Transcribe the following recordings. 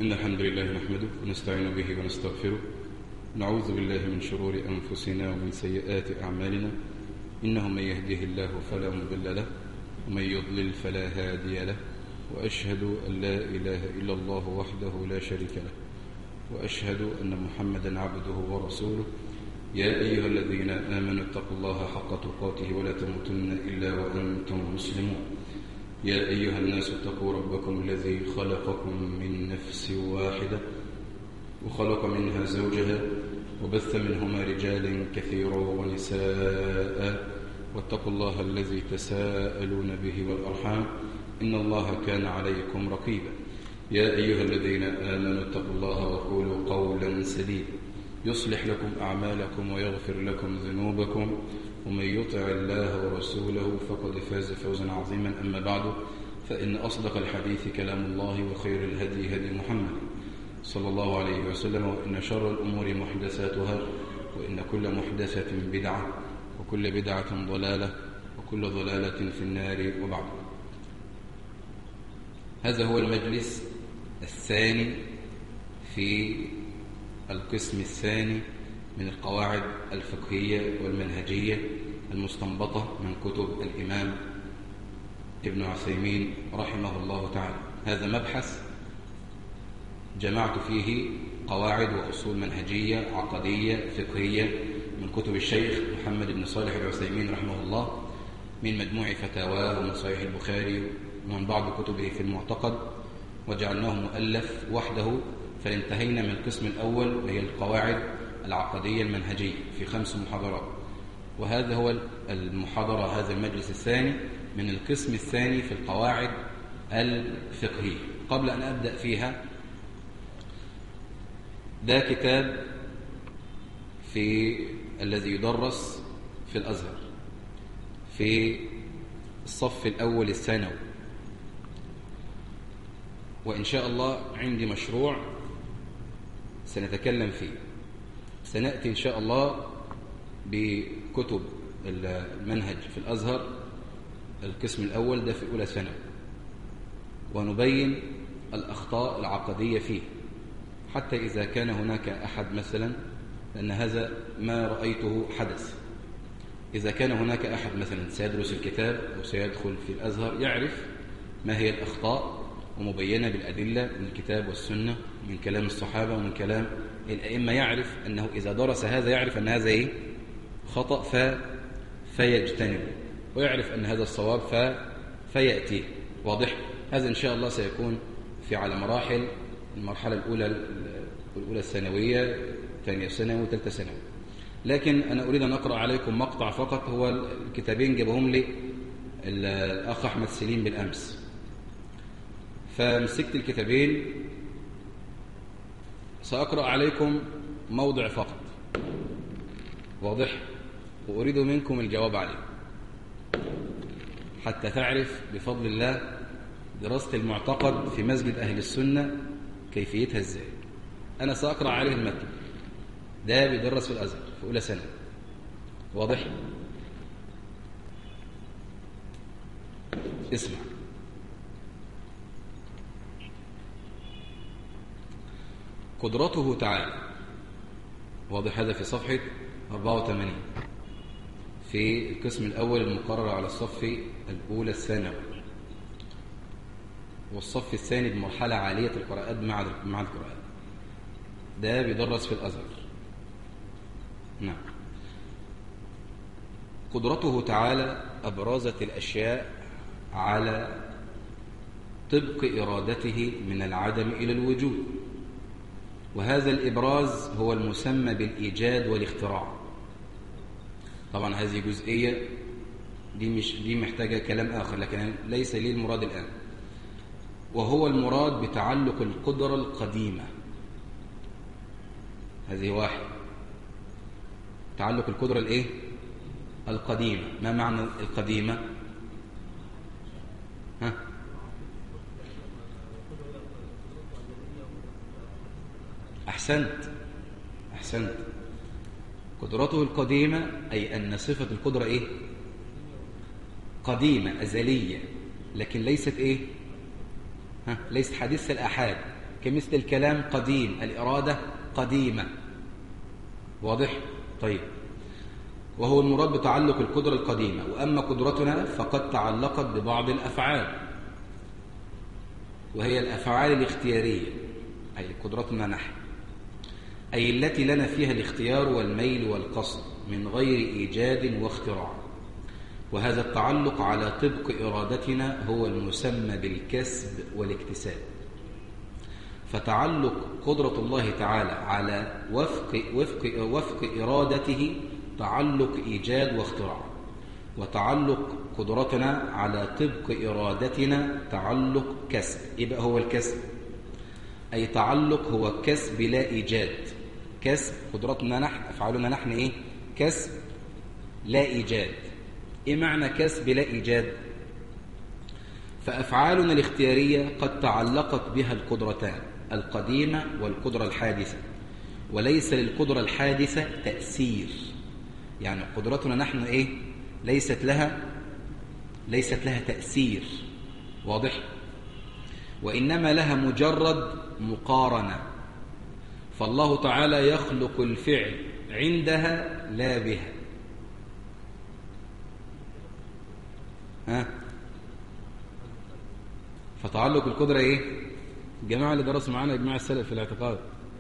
إن الحمد لله نحمده ونستعين به ونستغفره نعوذ بالله من شرور أنفسنا ومن سيئات أعمالنا إنه من يهده الله فلا مضل له ومن يضلل فلا هادي له وأشهد أن لا إله إلا الله وحده لا شريك له وأشهد أن محمدا عبده ورسوله يا أيها الذين آمنوا اتقوا الله حق تقاته ولا تموتن إلا وأنتم مسلمون يا أيها الناس اتقوا ربكم الذي خلقكم من نفس واحدة وخلق منها زوجها وبث منهما رجالا كثيرا ونساء واتقوا الله الذي تساءلون به والأرحام إن الله كان عليكم رقيبا يا أيها الذين آمنوا اتقوا الله وقولوا قولا سديدا يصلح لكم أعمالكم ويغفر لكم ذنوبكم ومن يطع الله ورسوله فقد فاز فوزا عظيما أما بعد فإن أصدق الحديث كلام الله وخير الهدي هدي محمد صلى الله عليه وسلم وإن شر الأمور محدثاتها وإن كل محدثة بدعة وكل بدعة ضلالة وكل ضلالة في النار وبعد هذا هو المجلس الثاني في القسم الثاني من القواعد الفقهية والمنهجية المستنبطة من كتب الإمام ابن عثيمين رحمه الله تعالى هذا مبحث جمعت فيه قواعد وأصول منهجية عقدية فقهية من كتب الشيخ محمد بن صالح العثيمين رحمه الله من مجموع فتاواه ومن صحيح البخاري ومن بعض كتبه في المعتقد وجعلناه مؤلف وحده فانتهينا من القسم الأول وهي القواعد العقدية المنهجية في خمس محاضرات وهذا هو المحاضرة هذا المجلس الثاني من القسم الثاني في القواعد الفقهية قبل أن أبدأ فيها ده كتاب في الذي يدرس في الأزهر في الصف الأول الثانوي وإن شاء الله عندي مشروع سنتكلم فيه سنأتي إن شاء الله بكتب المنهج في الأزهر القسم الأول ده في أولى ثانوي ونبين الأخطاء العقدية فيه حتى إذا كان هناك أحد مثلا لأن هذا ما رأيته حدث إذا كان هناك أحد مثلا سيدرس الكتاب أو سيدخل في الأزهر يعرف ما هي الأخطاء ومبينة بالأدلة من الكتاب والسنة من كلام الصحابة ومن كلام الأئمة يعرف أنه إذا درس هذا يعرف أن هذا إيه؟ خطأ ف... فيجتنب ويعرف أن هذا الصواب ف... فيأتيه واضح هذا إن شاء الله سيكون في على مراحل المرحلة الأولى الأولى الثانوية ثانية ثانوي وثالثة ثانوي لكن أنا أريد أن أقرأ عليكم مقطع فقط هو الكتابين جابهم لي الأخ أحمد سليم بالأمس فمسكت الكتابين سأقرأ عليكم موضع فقط واضح وأريد منكم الجواب عليه حتى تعرف بفضل الله دراسة المعتقد في مسجد أهل السنة كيفيتها ازاي أنا سأقرأ عليه المتن ده بيدرس في الأزهر في أولى سنة واضح اسمع قدرته تعالى واضح هذا في صفحة 84 في القسم الأول المقرر على الصف الأولى الثانوي والصف الثاني بمرحلة عالية القراءات مع مع القراءات ده بيدرس في الأزهر نعم قدرته تعالى أبرزت الأشياء على طبق إرادته من العدم إلى الوجود وهذا الإبراز هو المسمى بالإيجاد والاختراع طبعا هذه جزئية دي, مش دي محتاجة كلام آخر لكن ليس لي المراد الآن وهو المراد بتعلق القدرة القديمة هذه واحد تعلق القدرة الايه القديمة ما معنى القديمة ها أحسنت أحسنت قدرته القديمة أي أن صفة القدرة إيه قديمة أزلية لكن ليست إيه ها ليست حديث الأحاد كمثل الكلام قديم الإرادة قديمة واضح؟ طيب وهو المراد بتعلق القدرة القديمة وأما قدرتنا فقد تعلقت ببعض الأفعال وهي الأفعال الاختيارية أي قدرتنا نحن أي التي لنا فيها الاختيار والميل والقصد من غير إيجاد واختراع وهذا التعلق على طبق إرادتنا هو المسمى بالكسب والاكتساب فتعلق قدرة الله تعالى على وفق, وفق, وفق إرادته تعلق إيجاد واختراع وتعلق قدرتنا على طبق إرادتنا تعلق كسب يبقى هو الكسب أي تعلق هو كسب لا إيجاد كسب قدرتنا نحن أفعالنا نحن إيه كسب لا إيجاد إيه معنى كسب لا إيجاد فأفعالنا الاختيارية قد تعلقت بها القدرتان القديمة والقدرة الحادثة وليس للقدرة الحادثة تأثير يعني قدرتنا نحن إيه ليست لها ليست لها تأثير واضح وإنما لها مجرد مقارنة فالله تعالى يخلق الفعل عندها لا بها ها فتعلق القدرة ايه الجماعة اللي درسوا معانا اجماع السلف في الاعتقاد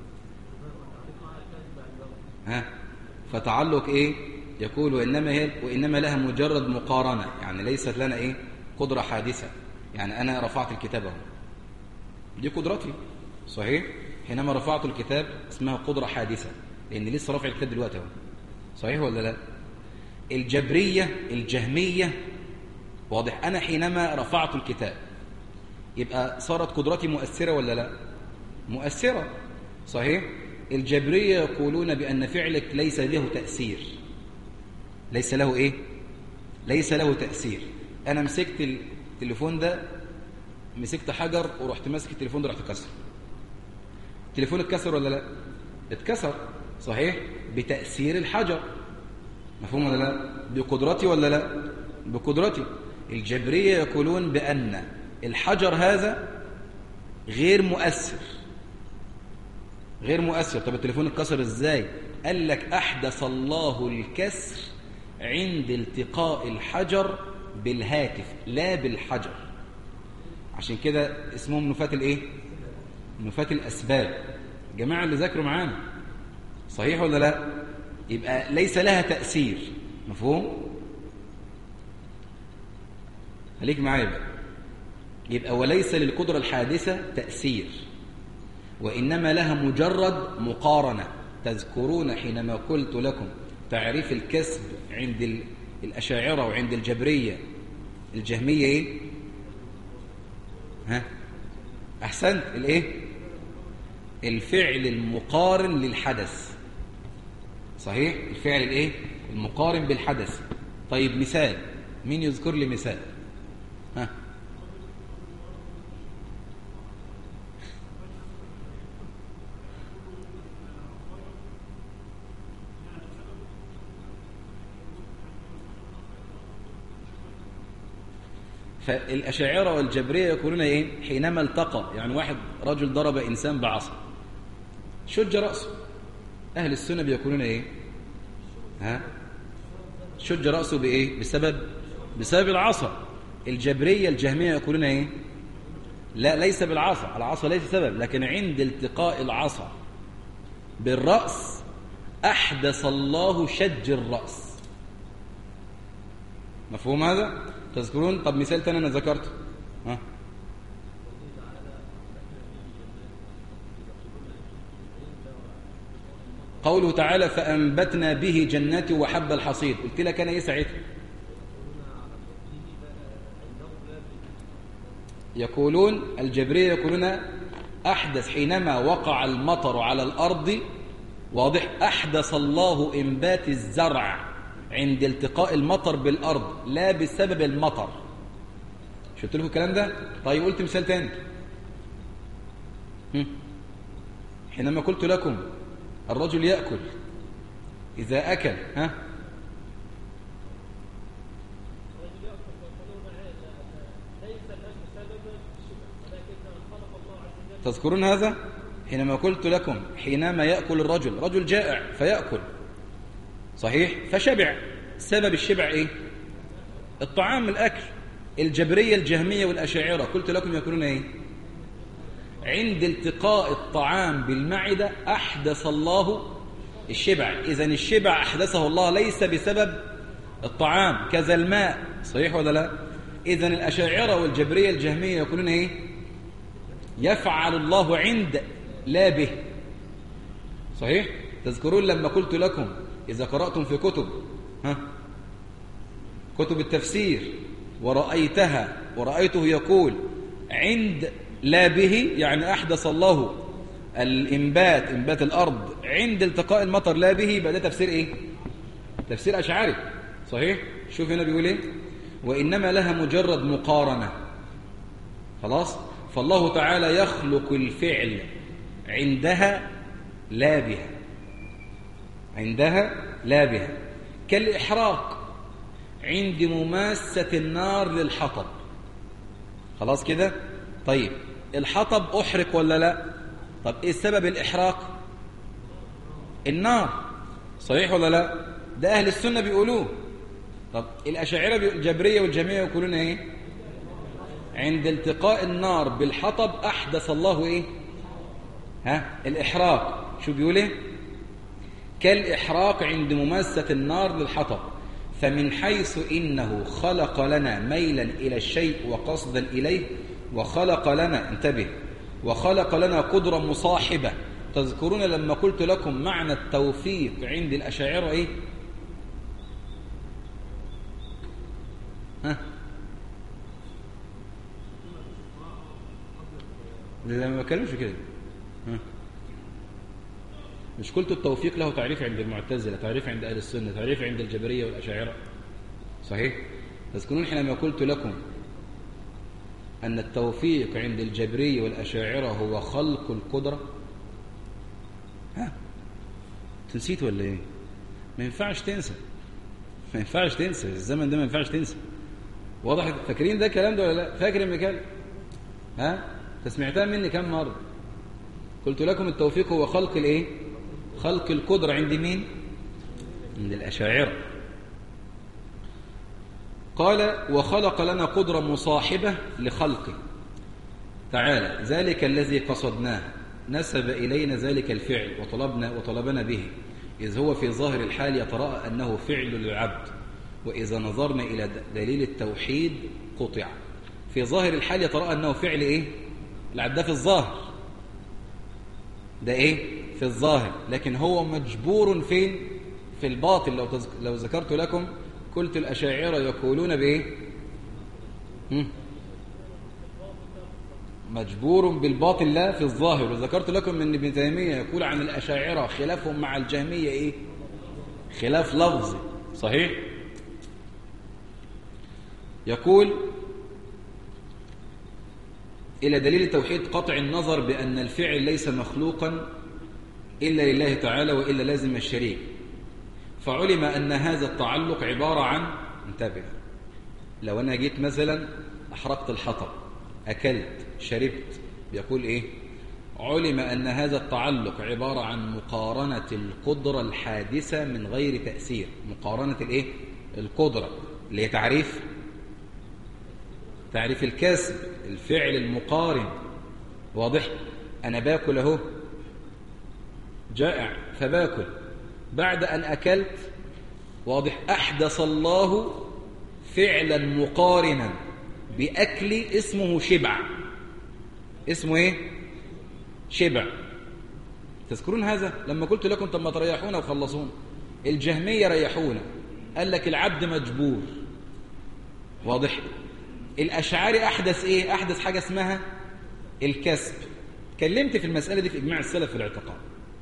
ها فتعلق ايه يقول وإنما, هي وإنما لها مجرد مقارنة يعني ليست لنا ايه قدرة حادثة يعني أنا رفعت الكتاب اهو دي قدرتي صحيح حينما رفعت الكتاب اسمها قدرة حادثة لأن لسه رافع الكتاب دلوقتي اهو صحيح ولا لا الجبرية الجهمية واضح أنا حينما رفعت الكتاب يبقى صارت قدرتي مؤثرة ولا لا مؤثرة صحيح الجبرية يقولون بأن فعلك ليس له تأثير ليس له إيه ليس له تأثير أنا مسكت التليفون ده مسكت حجر ورحت ماسك التليفون ده رحت كسر التليفون اتكسر ولا لا اتكسر صحيح بتأثير الحجر مفهوم ولا لا بقدرتي ولا لا بقدرتي الجبرية يقولون بأن الحجر هذا غير مؤثر غير مؤثر طب التليفون اتكسر ازاي قال لك أحدث الله الكسر عند التقاء الحجر بالهاتف لا بالحجر عشان كده اسمهم نفاة الايه نفاة الأسباب جماعة اللي ذاكروا معانا صحيح ولا لا يبقى ليس لها تأثير مفهوم خليك معايا بقى يبقى وليس للقدرة الحادثة تأثير وإنما لها مجرد مقارنة تذكرون حينما قلت لكم تعريف الكسب عند الأشاعرة وعند الجبرية الجهمية إيه؟ ها؟ أحسنت الإيه؟ الفعل المقارن للحدث صحيح؟ الفعل الإيه؟ المقارن بالحدث طيب مثال مين يذكر لي مثال؟ ها؟ فالأشاعرة والجبرية يقولون إيه حينما التقى يعني واحد رجل ضرب إنسان بعصا شج رأسه أهل السنة بيقولون إيه ها شج رأسه بإيه بسبب بسبب العصا الجبرية الجهمية يقولون إيه لا ليس بالعصا العصا ليس سبب لكن عند التقاء العصا بالرأس أحدث الله شج الرأس مفهوم هذا؟ تذكرون طب مثال تاني أنا ذكرته ها قوله تعالى فأنبتنا به جنات وحب الحصيد قلت لك أنا إيه ساعتها يقولون الجبرية يقولون أحدث حينما وقع المطر على الأرض واضح أحدث الله إنبات الزرع عند التقاء المطر بالأرض لا بسبب المطر شفت لكم الكلام ده طيب قلت مثال تاني حينما قلت لكم الرجل يأكل إذا أكل ها تذكرون هذا حينما قلت لكم حينما يأكل الرجل رجل جائع فيأكل صحيح فشبع سبب الشبع ايه الطعام الأكل الجبرية الجهمية والأشاعرة قلت لكم يكونون ايه عند التقاء الطعام بالمعدة أحدث الله الشبع إذا الشبع أحدثه الله ليس بسبب الطعام كذا الماء صحيح ولا لا إذا الأشاعرة والجبرية الجهمية يقولون إيه يفعل الله عند لا به صحيح تذكرون لما قلت لكم إذا قرأتم في كتب ها كتب التفسير ورأيتها ورأيته يقول عند لا به يعني أحدث الله الإنبات إنبات الأرض عند التقاء المطر لا به يبقى ده تفسير إيه تفسير أشعري صحيح شوف هنا بيقول إيه وإنما لها مجرد مقارنة خلاص فالله تعالى يخلق الفعل عندها لا بها عندها لا بها كالإحراق عند مماسة النار للحطب خلاص كده طيب الحطب أحرق ولا لا طب إيه سبب الإحراق النار صحيح ولا لا ده أهل السنة بيقولوه طب الأشاعرة الجبرية والجميع يقولون إيه عند التقاء النار بالحطب أحدث الله إيه ها الإحراق شو بيقول إيه كالإحراق عند مماسة النار للحطب فمن حيث إنه خلق لنا ميلا إلى الشيء وقصدا إليه وخلق لنا انتبه وخلق لنا قدرة مصاحبة تذكرون لما قلت لكم معنى التوفيق عند الأشاعرة إيه ها لما ما بكلمش كده ها مش قلت التوفيق له تعريف عند المعتزلة تعريف عند أهل السنة تعريف عند الجبرية والأشاعرة صحيح تذكرون حينما قلت لكم أن التوفيق عند الجبرية والأشاعرة هو خلق القدرة ها تنسيت ولا ايه ما ينفعش تنسى ما ينفعش تنسى الزمن ده ما ينفعش تنسى واضح فاكرين ده الكلام ده ولا لا فاكر المكان ها تسمعتها مني كم مرة قلت لكم التوفيق هو خلق الايه خلق القدرة عند مين عند الأشاعرة قال وخلق لنا قدرة مصاحبة لخلقه تعالى ذلك الذي قصدناه نسب إلينا ذلك الفعل وطلبنا وطلبنا به إذ هو في ظاهر الحال يتراءى أنه فعل للعبد وإذا نظرنا إلى دليل التوحيد قطع في ظاهر الحال يتراءى أنه فعل إيه العبد ده في الظاهر ده إيه في الظاهر لكن هو مجبور فين في الباطل لو, تذك... لو ذكرت لكم قلت الأشاعرة يقولون بإيه هم؟ مجبور بالباطل لا في الظاهر وذكرت لكم ان ابن تيمية يقول عن الأشاعرة خلافهم مع الجهمية إيه خلاف لفظي صحيح يقول إلى دليل التوحيد قطع النظر بأن الفعل ليس مخلوقا إلا لله تعالى وإلا لازم الشريك فعلم أن هذا التعلق عبارة عن انتبه لو أنا جيت مثلا أحرقت الحطب أكلت شربت بيقول إيه علم أن هذا التعلق عبارة عن مقارنة القدرة الحادثة من غير تأثير مقارنة الإيه القدرة اللي هي تعريف تعريف الكسب الفعل المقارن واضح أنا باكل أهو جائع فباكل بعد أن أكلت واضح أحدث الله فعلا مقارنا بأكل اسمه شبع اسمه ايه شبع تذكرون هذا لما قلت لكم طب ما تريحونا وخلصونا الجهمية ريحونا قال لك العبد مجبور واضح الأشعاري أحدث إيه أحدث حاجة اسمها الكسب كلمت في المسألة دي في إجماع السلف في الاعتقاد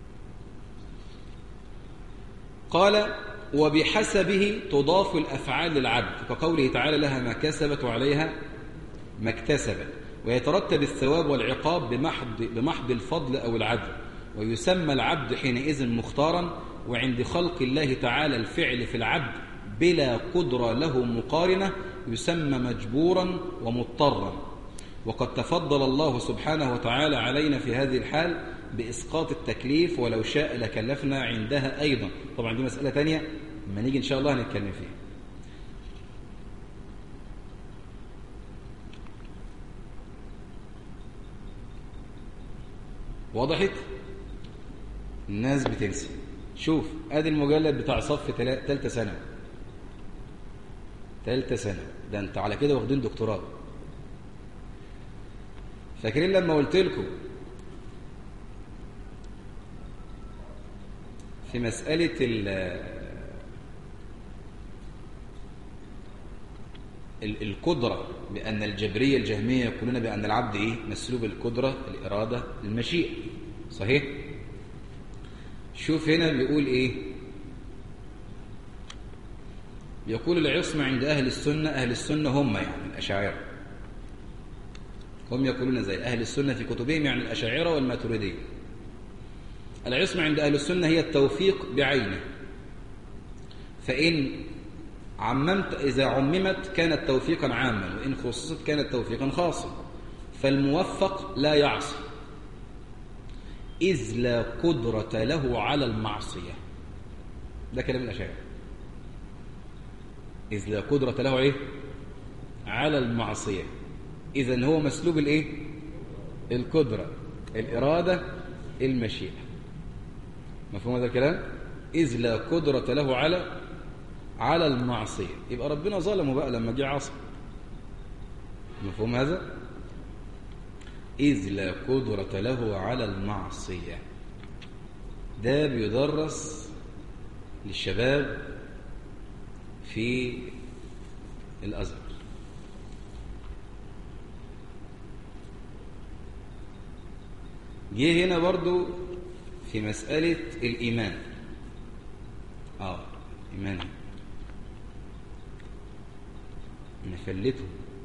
قال وبحسبه تضاف الأفعال للعبد كقوله تعالى لها ما كسبت وعليها ما اكتسبت ويترتب الثواب والعقاب بمحض, بمحض الفضل أو العدل ويسمى العبد حينئذ مختارا وعند خلق الله تعالى الفعل في العبد بلا قدرة له مقارنة يسمى مجبورا ومضطرا وقد تفضل الله سبحانه وتعالى علينا في هذه الحال بإسقاط التكليف ولو شاء لكلفنا عندها أيضا طبعا دي مسألة تانية ما نيجي إن شاء الله هنتكلم فيها وضحت الناس بتنسي شوف ادي المجلد بتاع صف ثالثه ثانوي ثالثه ثانوي ده انت على كده واخدين دكتوراه فاكرين لما قلت لكم في مسألة القدرة بأن الجبرية الجهمية يقولون بأن العبد إيه؟ مسلوب القدرة الإرادة المشيئة صحيح؟ شوف هنا بيقول إيه؟ يقول العصمة عند أهل السنة أهل السنة هم يعني الأشاعرة هم يقولون زي أهل السنة في كتبهم يعني الأشاعرة والماتريدية العصمة عند أهل السنة هي التوفيق بعينه فإن عممت إذا عممت كانت توفيقا عاما وإن خصصت كانت توفيقا خاصا فالموفق لا يعصي إذ لا قدرة له على المعصية ده كلام الأشاعرة إذ لا قدرة له إيه؟ على المعصية إذا هو مسلوب الإيه؟ القدرة الإرادة المشيئة مفهوم هذا الكلام؟ إذ لا قدرة له على على المعصية يبقى ربنا ظلمه بقى لما جه عصى مفهوم هذا؟ إذ لا قدرة له على المعصية ده بيدرس للشباب في الأزهر جه هنا برضو في مسألة الإيمان آه إيمان نفلته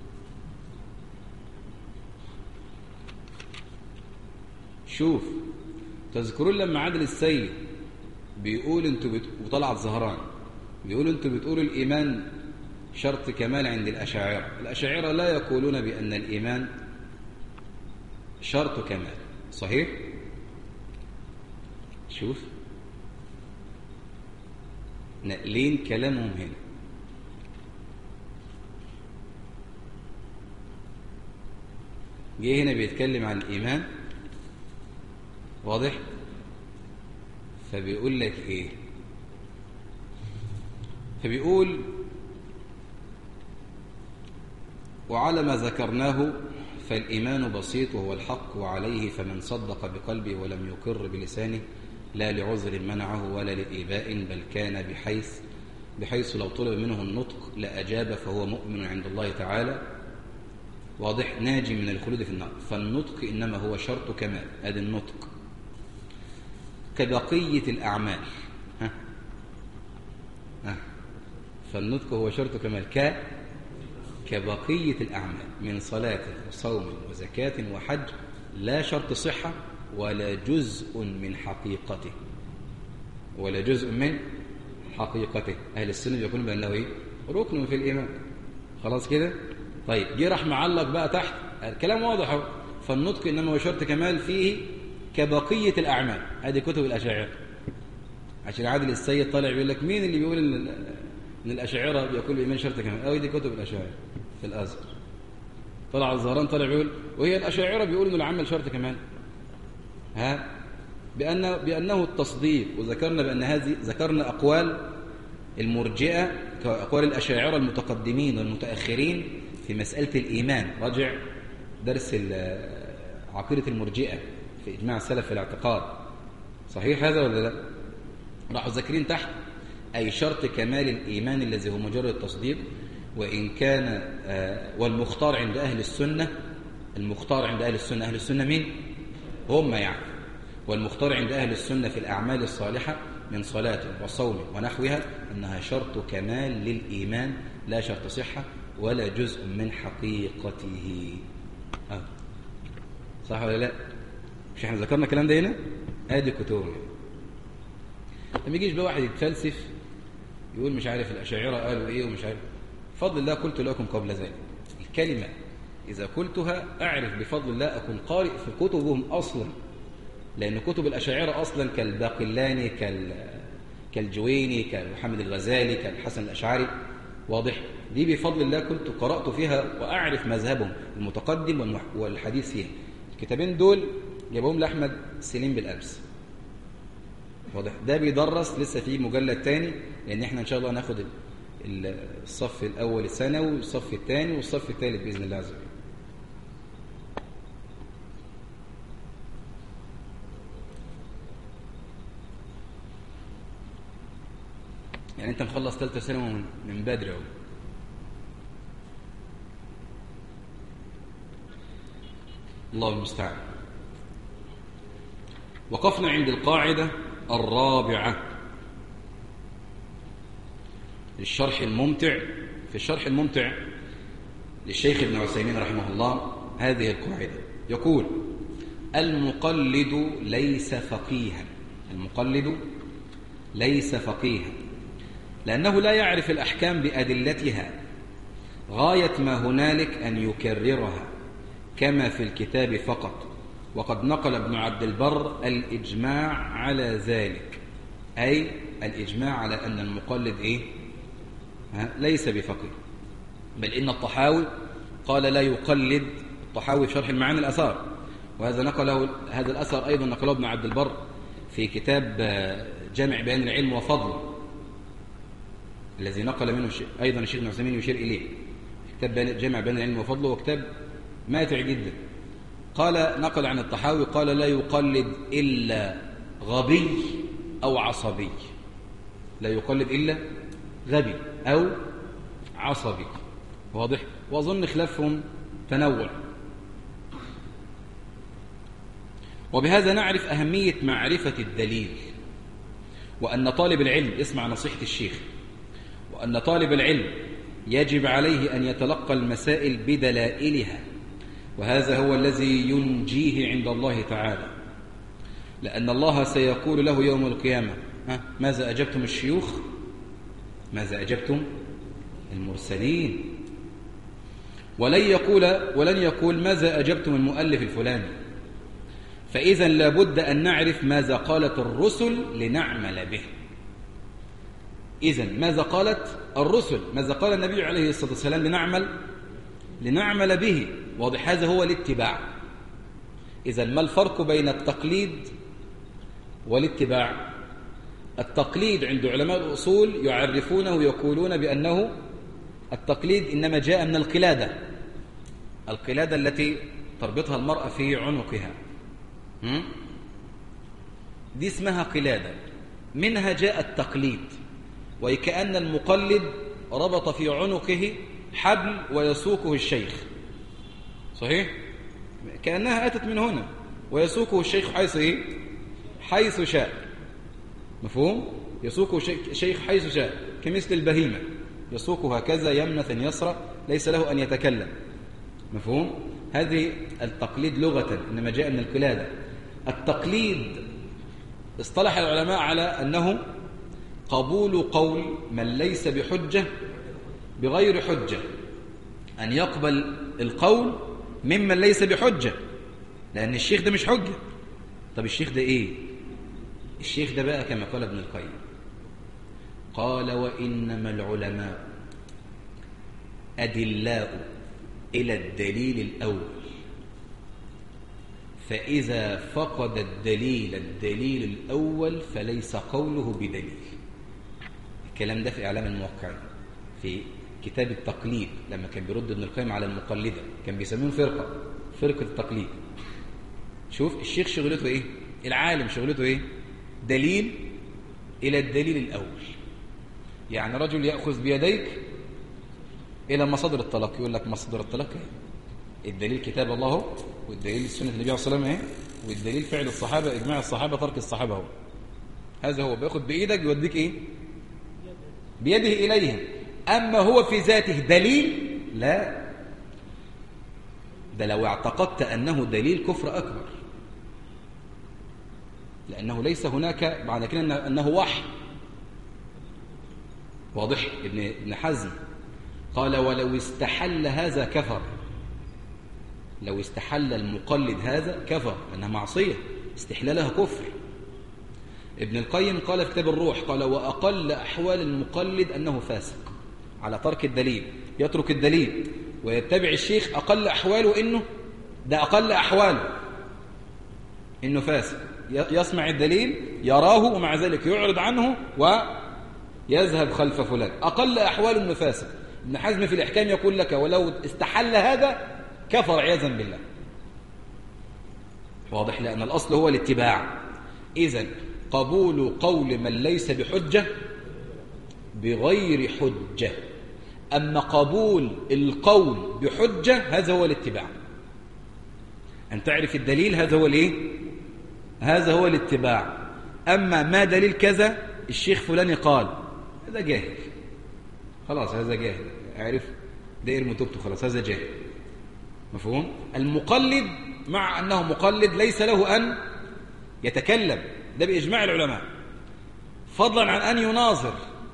شوف تذكرون لما عادل السيد بيقول انتوا بت... وطلعت زهران بيقولوا انتوا بتقولوا الإيمان شرط كمال عند الأشاعرة الأشاعرة لا يقولون بأن الإيمان شرط كمال صحيح؟ شوف نقلين كلامهم هنا جه هنا بيتكلم عن الإيمان واضح فبيقول لك إيه فبيقول وعلى ما ذكرناه فالإيمان بسيط وهو الحق وعليه فمن صدق بقلبه ولم يقر بلسانه لا لعذر منعه ولا لإيباء بل كان بحيث بحيث لو طلب منه النطق لأجاب فهو مؤمن عند الله تعالى واضح ناجي من الخلود في النار فالنطق إنما هو شرط كمال هذا النطق كبقية الأعمال ها ها فالنطق هو شرط كمال ك كبقية الأعمال من صلاة وصوم وزكاة وحج لا شرط صحة ولا جزء من حقيقته ولا جزء من حقيقته أهل السنة يقولون بأنه إيه؟ ركن في الإيمان خلاص كده طيب جه راح معلق بقى تحت الكلام واضح اهو فالنطق إنما هو شرط كمال فيه كبقية الأعمال هذه كتب الأشاعرة عشان عادل السيد طالع بيقول لك مين اللي بيقول إن, إن الأشاعرة بيقول الإيمان شرط كمال أو دي كتب الأشاعرة في الأزهر طلع الزهران طلع بيقول وهي الأشاعرة بيقول إنه العمل شرط كمال ها بأن بأنه التصديق وذكرنا بأن هذه ذكرنا أقوال المرجئة كأقوال الأشاعرة المتقدمين والمتأخرين في مسألة الإيمان رجع درس عقيدة المرجئة في إجماع السلف في الاعتقاد صحيح هذا ولا لا راحوا ذاكرين تحت أي شرط كمال الإيمان الذي هو مجرد التصديق وإن كان والمختار عند أهل السنة المختار عند أهل السنة أهل السنة مين؟ هم يعني والمختار عند أهل السنة في الأعمال الصالحة من صلاة وصوم ونحوها أنها شرط كمال للإيمان لا شرط صحة ولا جزء من حقيقته أه. صح ولا لا مش احنا ذكرنا الكلام ده هنا ادي كتبهم لما يجيش بقى واحد يتفلسف يقول مش عارف الأشاعرة قالوا ايه ومش عارف فضل الله قلت لكم قبل ذلك الكلمة إذا قلتها أعرف بفضل الله أكون قارئ في كتبهم أصلا لأن كتب الأشاعرة أصلا كالباقلاني كال كالجويني كمحمد الغزالي كالحسن الأشعري واضح دي بفضل الله كنت قرأت فيها وأعرف مذهبهم المتقدم والحديث فيها الكتابين دول جابهم لأحمد سليم بالأمس واضح ده بيدرس لسه في مجلد تاني لأن احنا إن شاء الله هناخد الصف الأول الثانوي والصف الثاني والصف الثالث بإذن الله عز وجل يعني انت مخلص ثالثه ثانوي من بدري اهو الله المستعان وقفنا عند القاعدة الرابعة للشرح الممتع في الشرح الممتع للشيخ ابن عثيمين رحمه الله هذه القاعدة يقول المقلد ليس فقيها المقلد ليس فقيها لأنه لا يعرف الأحكام بأدلتها غاية ما هنالك أن يكررها كما في الكتاب فقط وقد نقل ابن عبد البر الإجماع على ذلك أي الإجماع على أن المقلد إيه؟ ها؟ ليس بفقيه بل إن الطحاوي قال لا يقلد الطحاوي في شرح المعاني الأثار وهذا نقله هذا الأثر أيضا نقله ابن عبد البر في كتاب جامع بيان العلم وفضله الذي نقل منه أيضا الشيخ ابن عثيمين يشير إليه كتاب جامع بيان العلم وفضله وكتاب ماتع جدا قال نقل عن الطحاوي قال لا يقلد إلا غبي أو عصبي لا يقلد إلا غبي أو عصبي واضح وأظن خلافهم تنوع وبهذا نعرف أهمية معرفة الدليل وأن طالب العلم اسمع نصيحة الشيخ وأن طالب العلم يجب عليه أن يتلقى المسائل بدلائلها وهذا هو الذي ينجيه عند الله تعالى لأن الله سيقول له يوم القيامة ها ماذا أجبتم الشيوخ ماذا أجبتم المرسلين ولن يقول ولن يقول ماذا أجبتم المؤلف الفلاني فإذا لابد أن نعرف ماذا قالت الرسل لنعمل به إذا ماذا قالت الرسل ماذا قال النبي عليه الصلاة والسلام لنعمل لنعمل به واضح هذا هو الاتباع إذا ما الفرق بين التقليد والاتباع التقليد عند علماء الأصول يعرفونه ويقولون بأنه التقليد إنما جاء من القلادة القلادة التي تربطها المرأة في عنقها دي اسمها قلادة منها جاء التقليد وكأن المقلد ربط في عنقه حبل ويسوقه الشيخ صحيح كأنها أتت من هنا ويسوقه الشيخ حيث إيه؟ حيث شاء مفهوم يسوقه الشيخ حيث شاء كمثل البهيمة يسوقه هكذا يمنة يسرى ليس له أن يتكلم مفهوم هذه التقليد لغة إنما جاء من القلادة التقليد اصطلح العلماء على أنه قبول قول من ليس بحجة بغير حجة أن يقبل القول ممن ليس بحجة لأن الشيخ ده مش حجة طب الشيخ ده إيه الشيخ ده بقى كما قال ابن القيم قال وإنما العلماء أدلاء إلى الدليل الأول فإذا فقد الدليل الدليل الأول فليس قوله بدليل الكلام ده في إعلام الموقعين في كتاب التقليد لما كان بيرد ابن القيم على المقلدة كان بيسميهم فرقة فرقة التقليد شوف الشيخ شغلته ايه العالم شغلته ايه دليل إلى الدليل الأول يعني رجل يأخذ بيديك إلى مصادر الطلاق يقول لك مصادر الطلاق ايه الدليل كتاب الله والدليل سنة النبي عليه الصلاة والسلام ايه والدليل فعل الصحابة إجماع الصحابة ترك الصحابة هو هذا هو بياخد بإيدك يوديك ايه بيده إليهم أما هو في ذاته دليل لا ده لو اعتقدت أنه دليل كفر أكبر لأنه ليس هناك معنى كده أنه وحي واضح ابن ابن حزم قال ولو استحل هذا كفر لو استحل المقلد هذا كفر أنها معصية استحلالها كفر ابن القيم قال في كتاب الروح قال وأقل أحوال المقلد أنه فاسق على ترك الدليل يترك الدليل ويتبع الشيخ أقل أحواله إنه ده أقل أحواله إنه فاسق يسمع الدليل يراه ومع ذلك يعرض عنه ويذهب خلف فلان أقل أحواله إنه فاسق ابن حزم في الإحكام يقول لك ولو استحل هذا كفر عياذا بالله واضح لأن الأصل هو الاتباع إذا قبول قول من ليس بحجة بغير حجة أما قبول القول بحجة هذا هو الاتباع أن تعرف الدليل هذا هو الايه هذا هو الاتباع أما ما دليل كذا الشيخ فلاني قال هذا جاهل خلاص هذا جاهل عارف دائر متوبته خلاص هذا جاهل مفهوم المقلد مع أنه مقلد ليس له أن يتكلم ده بإجماع العلماء فضلا عن أن يناظر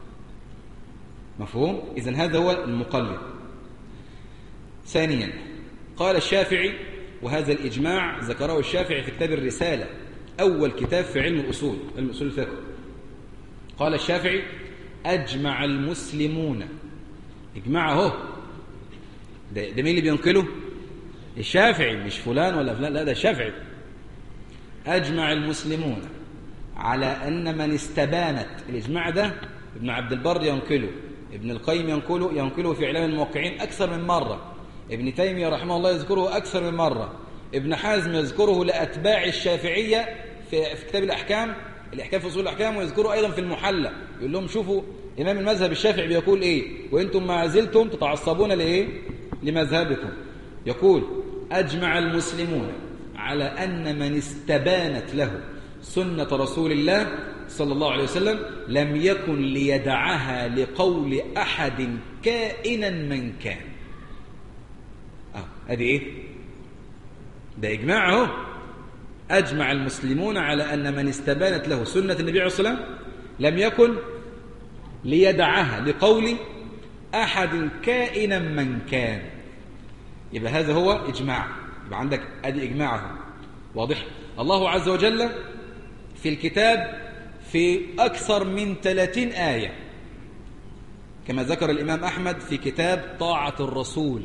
مفهوم إذن هذا هو المقلد ثانيا قال الشافعي وهذا الإجماع ذكره الشافعي في كتاب الرسالة أول كتاب في علم الأصول علم أصول الفقه قال الشافعي أجمع المسلمون إجماع اهو ده, ده مين اللي بينقله الشافعي مش فلان ولا فلان لا ده الشافعي أجمع المسلمون على أن من استبانت الإجماع ده ابن عبد البر ينقله ابن القيم ينقله ينقله في إعلام الموقعين أكثر من مرة ابن تيمية رحمه الله يذكره أكثر من مرة ابن حازم يذكره لأتباع الشافعية في, في كتاب الأحكام الأحكام في أصول الأحكام ويذكره أيضا في المحلى يقول لهم شوفوا إمام المذهب الشافعي بيقول إيه وإنتم ما زلتم تتعصبون لإيه لمذهبكم يقول أجمع المسلمون على أن من استبانت له سنة رسول الله صلى الله عليه وسلم لم يكن ليدعها لقول أحد كائنا من كان آه هذه إيه ده إجماع اهو أجمع المسلمون على أن من استبانت له سنة النبي عليه الصلاة والسلام لم يكن ليدعها لقول أحد كائنا من كان يبقى هذا هو إجماع يبقى عندك أدي إجماعه واضح الله عز وجل في الكتاب في أكثر من 30 آية كما ذكر الإمام أحمد في كتاب طاعة الرسول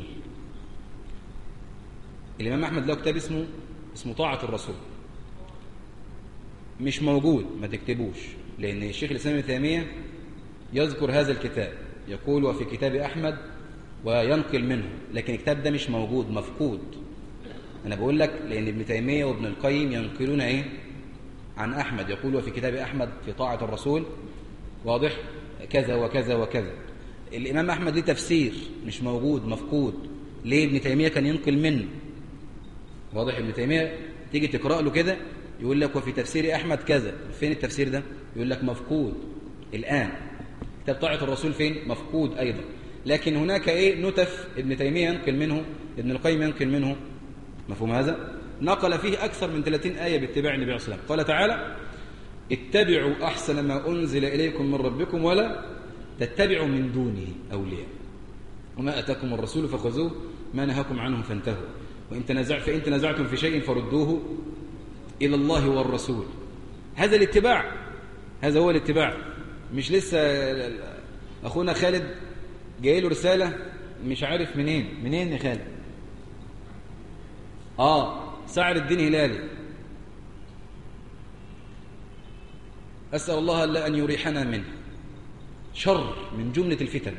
الإمام أحمد له كتاب اسمه اسمه طاعة الرسول مش موجود ما تكتبوش لأن الشيخ الإسلام ابن تيمية يذكر هذا الكتاب يقول وفي كتاب أحمد وينقل منه لكن الكتاب ده مش موجود مفقود أنا بقول لك لأن ابن تيمية وابن القيم ينقلون إيه عن أحمد يقول وفي كتاب أحمد في طاعة الرسول واضح كذا وكذا وكذا الإمام أحمد ليه تفسير مش موجود مفقود ليه ابن تيمية كان ينقل منه واضح ابن تيمية تيجي تقرأ له كده يقول لك وفي تفسير أحمد كذا فين التفسير ده يقول لك مفقود الآن كتاب طاعة الرسول فين مفقود أيضا لكن هناك إيه نتف ابن تيمية ينقل منه ابن القيم ينقل منه مفهوم هذا نقل فيه أكثر من 30 آية باتباع النبي عليه الصلاة والسلام قال تعالى اتبعوا أحسن ما أنزل إليكم من ربكم ولا تتبعوا من دونه أولياء وما أتاكم الرسول فخذوه ما نهاكم عنه فانتهوا وإن, تنازع فإن تنازعتم في شيء فردوه إلى الله والرسول هذا الاتباع هذا هو الاتباع مش لسه أخونا خالد جاي له رسالة مش عارف منين منين يا خالد آه سعر الدين هلالي أسأل الله ألا أن يريحنا منه شر من جملة الفتن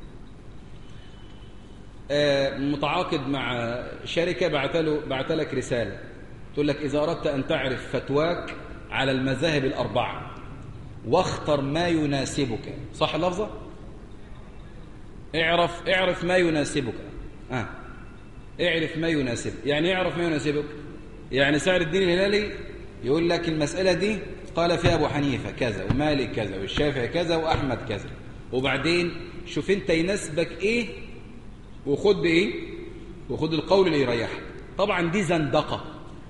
آه متعاقد مع شركة بعت, له بعت لك رسالة تقول لك إذا أردت أن تعرف فتواك على المذاهب الأربعة واختر ما يناسبك صح اللفظة؟ اعرف اعرف ما يناسبك آه. اعرف ما يناسبك يعني اعرف ما يناسبك يعني سعر الدين الهلالي يقول لك المسألة دي قال فيها أبو حنيفة كذا ومالك كذا والشافعي كذا وأحمد كذا وبعدين شوف انت يناسبك ايه وخد ايه وخد القول اللي يريحك طبعا دي زندقة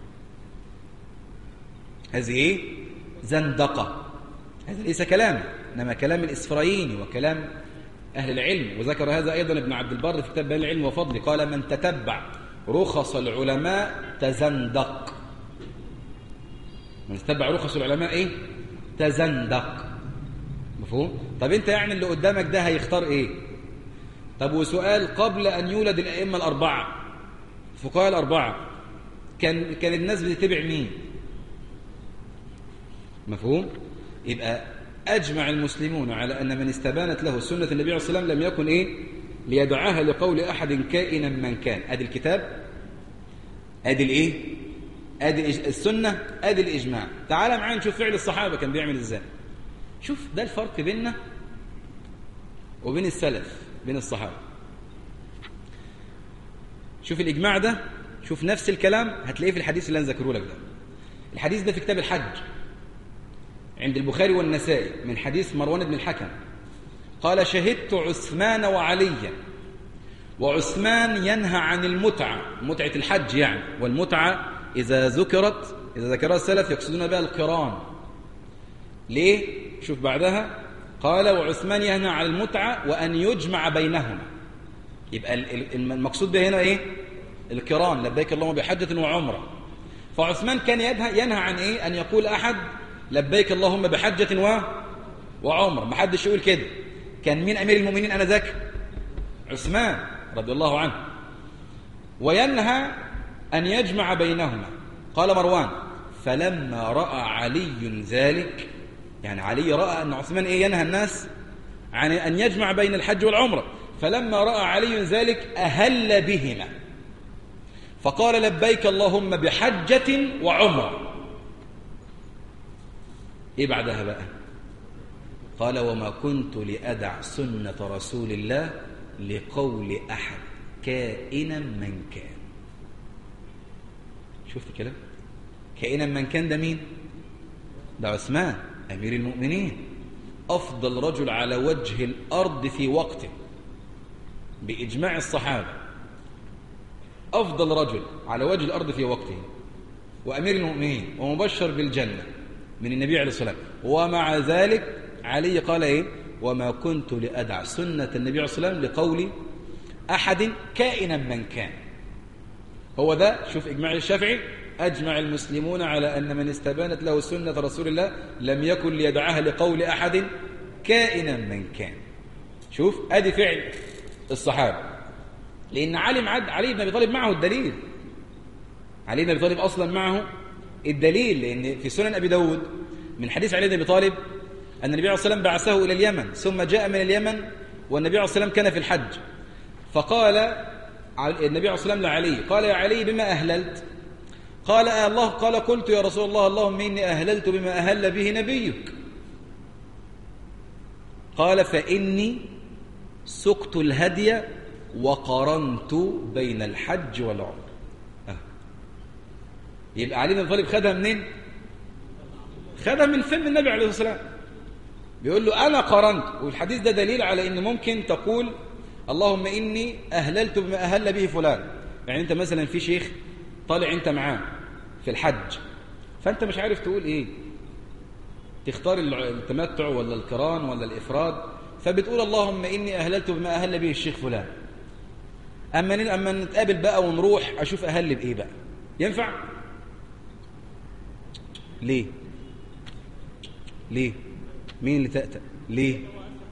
هذه ايه زندقة هذا ليس كلام انما كلام الاسفرايني وكلام اهل العلم وذكر هذا ايضا ابن عبد البر في كتاب بيان العلم وفضله قال من تتبع رخص العلماء تزندق من استبع رخص العلماء ايه تزندق مفهوم طب انت يعني اللي قدامك ده هيختار ايه طب وسؤال قبل ان يولد الائمه الاربعه الفقهاء الاربعه كان كان الناس بتتبع مين مفهوم يبقى اجمع المسلمون على ان من استبانت له سنه النبي عليه الصلاه والسلام لم يكن ايه ليدعاها لقول احد كائنا من كان ادي الكتاب ادي الايه ادي السنه ادي الاجماع تعال معايا نشوف فعل الصحابه كان بيعمل ازاي شوف ده الفرق بيننا وبين السلف بين الصحابه شوف الاجماع ده شوف نفس الكلام هتلاقيه في الحديث اللي انا ذكره لك ده الحديث ده في كتاب الحج عند البخاري والنسائي من حديث مروان بن الحكم قال شهدت عثمان وعليا وعثمان ينهى عن المتعة متعة الحج يعني والمتعة إذا ذكرت إذا ذكرها السلف يقصدون بها القران ليه؟ شوف بعدها قال وعثمان ينهى عن المتعة وأن يجمع بينهما يبقى المقصود به هنا إيه؟ القران لبيك اللهم بحجة وعمرة فعثمان كان ينهى عن إيه؟ أن يقول أحد لبيك اللهم بحجة و... وعمرة ما حدش يقول كده كان مين أمير المؤمنين أنا ذاك عثمان رضي الله عنه وينهى أن يجمع بينهما قال مروان فلما رأى علي ذلك يعني علي رأى أن عثمان إيه ينهى الناس عن أن يجمع بين الحج والعمرة فلما رأى علي ذلك أهل بهما فقال لبيك اللهم بحجة وعمرة إيه بعدها بقى قال وما كنت لأدع سنة رسول الله لقول أحد كائنا من كان شفت كلام كائنا من كان ده مين ده عثمان أمير المؤمنين أفضل رجل على وجه الأرض في وقته بإجماع الصحابة أفضل رجل على وجه الأرض في وقته وأمير المؤمنين ومبشر بالجنة من النبي عليه الصلاة والسلام ومع ذلك علي قال إيه وما كنت لأدع سنة النبي عليه الصلاة والسلام لقول أحد كائنا من كان هو ده شوف إجماع الشافعي أجمع المسلمون على أن من استبانت له سنة رسول الله لم يكن ليدعها لقول أحد كائنا من كان شوف أدي فعل الصحابة لأن علي معد علي بن أبي طالب معه الدليل علي بن أبي طالب أصلا معه الدليل لأن في سنن أبي داود من حديث علي بن أبي طالب أن النبي عليه الصلاة والسلام بعثه إلى اليمن ثم جاء من اليمن والنبي عليه الصلاة والسلام كان في الحج فقال النبي عليه الصلاة والسلام لعلي قال يا علي بما أهللت قال آه الله قال قلت يا رسول الله اللهم إني أهللت بما أهل به نبيك قال فإني سقت الهدي وقرنت بين الحج والعمر أه. يبقى علي بن طالب خدها منين خدها من فم النبي عليه الصلاة والسلام بيقول له أنا قرنت والحديث ده دليل على إن ممكن تقول اللهم إني أهللت بما أهل به فلان يعني أنت مثلا في شيخ طالع أنت معاه في الحج فأنت مش عارف تقول إيه تختار التمتع ولا القران ولا الإفراد فبتقول اللهم إني أهللت بما أهل به الشيخ فلان أما أما نتقابل بقى ونروح أشوف أهل بإيه بقى ينفع ليه ليه مين اللي تأتأ ليه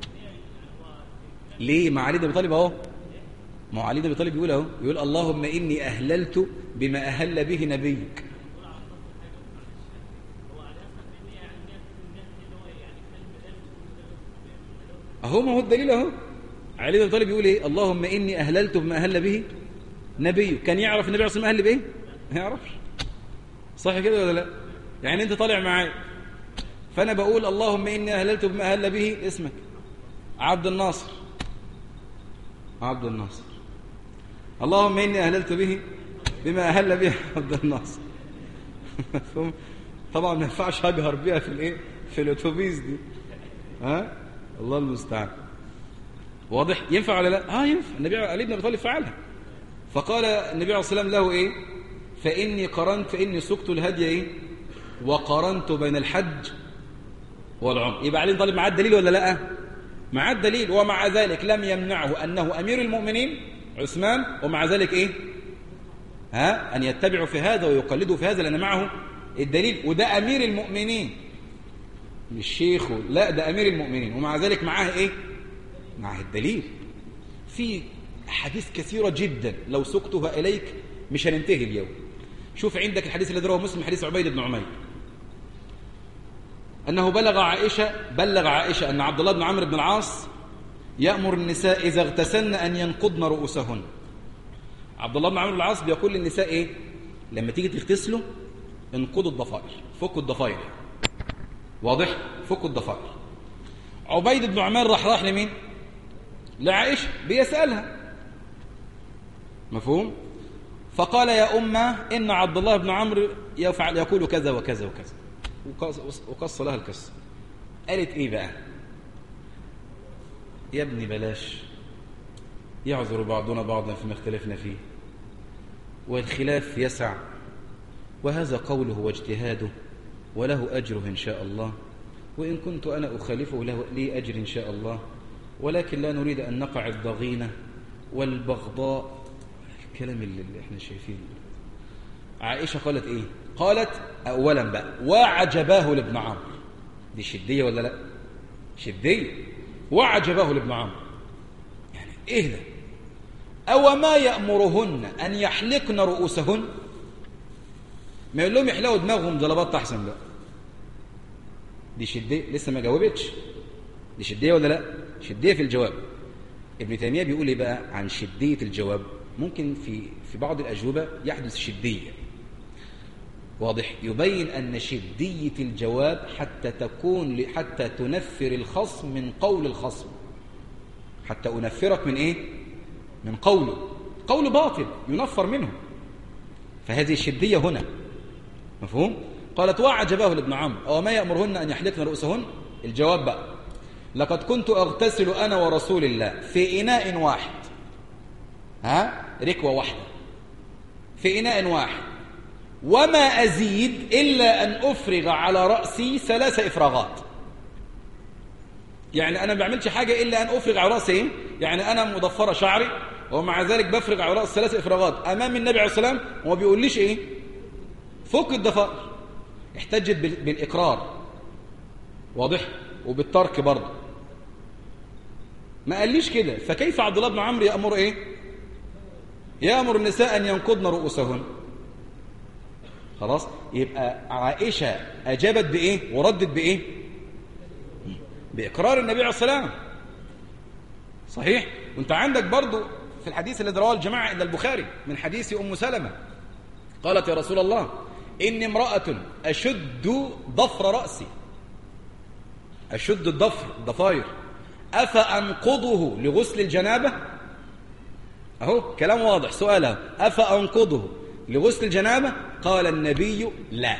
ليه مع علي بن طالب اهو ما علي بن طالب بيقول اهو يقول اللهم اني اهللت بما اهل به نبيك اهو ما هو الدليل اهو علي بن طالب يقول ايه اللهم اني اهللت بما اهل به نبيك كان يعرف النبي عليه الصلاه والسلام اهل بايه ما يعرفش صح كده ولا لا يعني انت طالع معايا فانا بقول اللهم اني اهللت بما اهل به اسمك عبد الناصر عبد الناصر اللهم إني أهللت به بما أهل به عبد الناصر طبعا ما ينفعش أجهر بها في الإيه في الأتوبيس دي ها الله المستعان واضح ينفع ولا لا اه ينفع النبي علي بن ابي طالب فعلها فقال النبي عليه الصلاه والسلام له ايه فاني قرنت فاني سقت الهدي ايه وقرنت بين الحج والعمر يبقى علي بن طالب معاه الدليل ولا لا مع الدليل ومع ذلك لم يمنعه أنه أمير المؤمنين عثمان ومع ذلك إيه ها أن يتبعوا في هذا ويقلدوا في هذا لأن معه الدليل وده أمير المؤمنين مش شيخه لا ده أمير المؤمنين ومع ذلك معاه إيه معاه الدليل في حديث كثيرة جدا لو سكتها إليك مش هننتهي اليوم شوف عندك الحديث الذي رواه مسلم حديث عبيد بن عمير أنه بلغ عائشة بلغ عائشة أن عبد الله بن عمرو بن العاص يأمر النساء إذا اغتسلن أن ينقضن رؤوسهن عبد الله بن عمرو بن العاص بيقول للنساء إيه لما تيجي تغتسلوا انقضوا الضفائر فكوا الضفائر واضح فكوا الضفائر عبيد بن عمير راح راح لمين لعائشة بيسألها مفهوم فقال يا أمة إن عبد الله بن عمرو يفعل يقول كذا وكذا وكذا وقص لها القصة قالت إيه بقى يا ابني بلاش يعذر بعضنا بعضا فيما اختلفنا فيه والخلاف يسع وهذا قوله واجتهاده وله أجره إن شاء الله وإن كنت أنا أخالفه له لي أجر إن شاء الله ولكن لا نريد أن نقع الضغينة والبغضاء الكلام اللي, اللي احنا شايفينه عائشة قالت ايه قالت اولا بقى وعجباه لابن عمرو دي شدية ولا لا شدية وعجباه لابن عمرو يعني ايه ده او ما يأمرهن ان يحلقن رؤوسهن ما يقول لهم يحلقوا دماغهم ضلبات احسن بقى دي شدية لسه ما جاوبتش دي شدية ولا لا شدية في الجواب ابن تيمية بيقول ايه بقى عن شدية الجواب ممكن في في بعض الأجوبة يحدث شدية واضح يبين أن شدية الجواب حتى تكون حتى تنفر الخصم من قول الخصم حتى أنفرك من إيه من قوله قول باطل ينفر منه فهذه الشدية هنا مفهوم قالت وعجباه لابن عمرو أو ما يأمرهن أن يحلقن رؤوسهن الجواب بقى لقد كنت أغتسل أنا ورسول الله في إناء واحد ها ركوة واحدة في إناء واحد وما أزيد إلا أن أفرغ على رأسي ثلاث إفراغات يعني أنا ما بعملش حاجة إلا أن أفرغ على رأسي إيه؟ يعني أنا مضفرة شعري ومع ذلك بفرغ على رأس ثلاث إفراغات أمام النبي عليه السلام وما بيقوليش إيه فك الضفائر احتجت بالإقرار واضح وبالترك برضه ما قاليش كده فكيف عبد الله بن عمرو يأمر إيه يأمر النساء أن ينقضن رؤوسهن خلاص يبقى عائشة أجابت بإيه وردت بإيه بإقرار النبي عليه السلام صحيح وانت عندك برضو في الحديث الذي رواه الجماعة إلا البخاري من حديث أم سلمة قالت يا رسول الله إني امرأة أشد ضفر رأسي أشد الضفر الضفاير أفأنقضه لغسل الجنابة أهو كلام واضح سؤاله أفأنقضه لغسل الجنابة قال النبي لا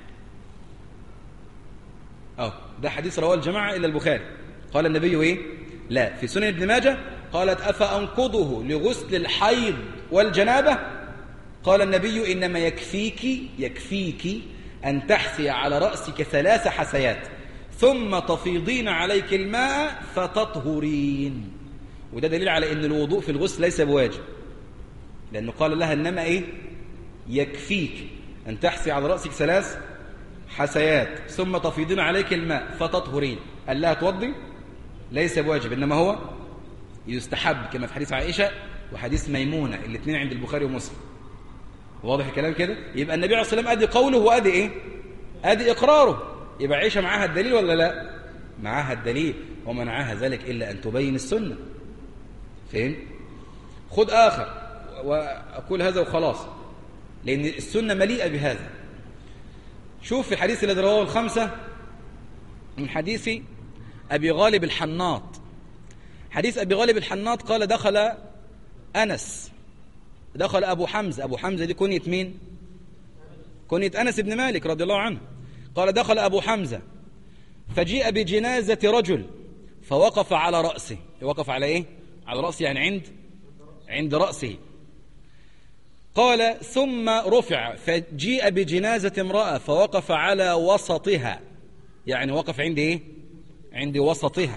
أهو ده حديث رواه الجماعة إلى البخاري قال النبي إيه لا في سنن ابن ماجه قالت أفأنقضه لغسل الحيض والجنابة قال النبي إنما يكفيك يكفيك أن تحثي على رأسك ثلاث حسيات ثم تفيضين عليك الماء فتطهرين وده دليل على ان الوضوء في الغسل ليس بواجب لانه قال لها انما ايه يكفيك ان تحسي على راسك ثلاث حسيات ثم تفيضين عليك الماء فتطهرين قال لها توضي ليس بواجب انما هو يستحب كما في حديث عائشه وحديث ميمونه الاثنين عند البخاري ومسلم واضح الكلام كده يبقى النبي عليه الصلاه والسلام ادي قوله وادي ايه ادي اقراره يبقى عائشه معاها الدليل ولا لا معاها الدليل ومنعها ذلك الا ان تبين السنه فهم خد آخر وأقول هذا وخلاص لأن السنة مليئة بهذا شوف في حديث الذي رواه الخمسة من حديث أبي غالب الحناط حديث أبي غالب الحناط قال دخل أنس دخل أبو حمزة أبو حمزة دي كنية مين كنية أنس بن مالك رضي الله عنه قال دخل أبو حمزة فجيء بجنازة رجل فوقف على رأسه وقف على إيه على رأسه يعني عند عند رأسه قال ثم رفع فجيء بجنازة امرأة فوقف على وسطها يعني وقف عند إيه؟ عند وسطها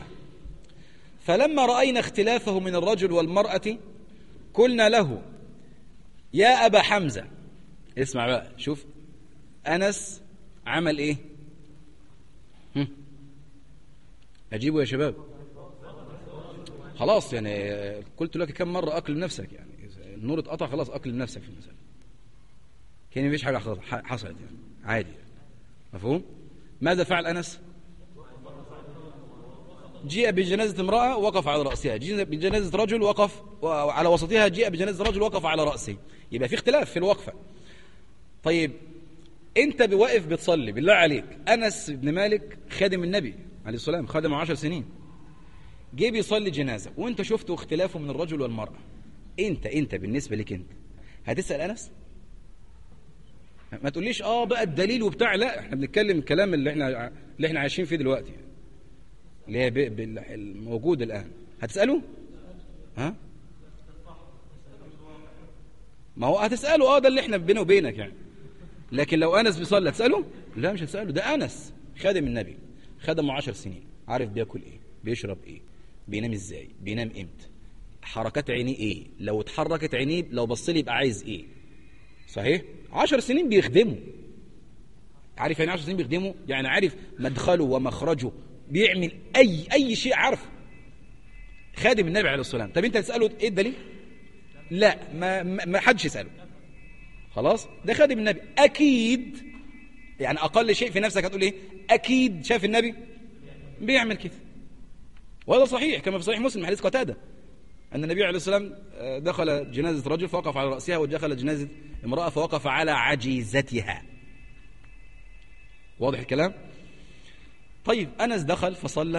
فلما رأينا اختلافه من الرجل والمرأة قلنا له يا أبا حمزة اسمع بقى شوف أنس عمل إيه هم؟ أجيبه يا شباب خلاص يعني قلت لك كم مرة أقلم نفسك يعني النور اتقطع خلاص أقلم نفسك في المسألة كان مفيش حاجة حصلت يعني عادي مفهوم ماذا فعل أنس جيء بجنازة امرأة وقف على رأسها جيء بجنازة رجل وقف على وسطها جيء بجنازة رجل وقف على رأسه يبقى في اختلاف في الوقفة طيب انت واقف بتصلي بالله عليك أنس بن مالك خادم النبي عليه الصلاة والسلام خادم عشر سنين جه بيصلي جنازة وانت شفته اختلافه من الرجل والمرأة انت انت بالنسبة لك انت هتسأل أنس ما تقوليش اه بقى الدليل وبتاع لا احنا بنتكلم الكلام اللي احنا اللي احنا عايشين فيه دلوقتي اللي هي الموجود الآن هتسأله ها ما هو هتسأله اه ده اللي احنا بينه وبينك يعني لكن لو أنس بيصلي هتسأله لا مش هتسأله ده أنس خادم النبي خدمه عشر سنين عارف بياكل ايه بيشرب ايه بينام ازاي بينام امتى حركات عينيه ايه لو اتحركت عينيه لو بص لي يبقى عايز ايه صحيح عشر سنين بيخدمه عارف يعني عشر سنين بيخدمه يعني عارف مدخله ومخرجه بيعمل اي اي شيء عارف خادم النبي عليه الصلاه والسلام طب انت تساله ايه الدليل لا ما ما حدش يساله خلاص ده خادم النبي اكيد يعني اقل شيء في نفسك هتقول ايه اكيد شاف النبي بيعمل كده وهذا صحيح كما في صحيح مسلم حديث قتاده أن النبي عليه السلام دخل جنازة رجل فوقف على رأسها ودخل جنازة امرأة فوقف على عجيزتها واضح الكلام طيب أنس دخل فصلى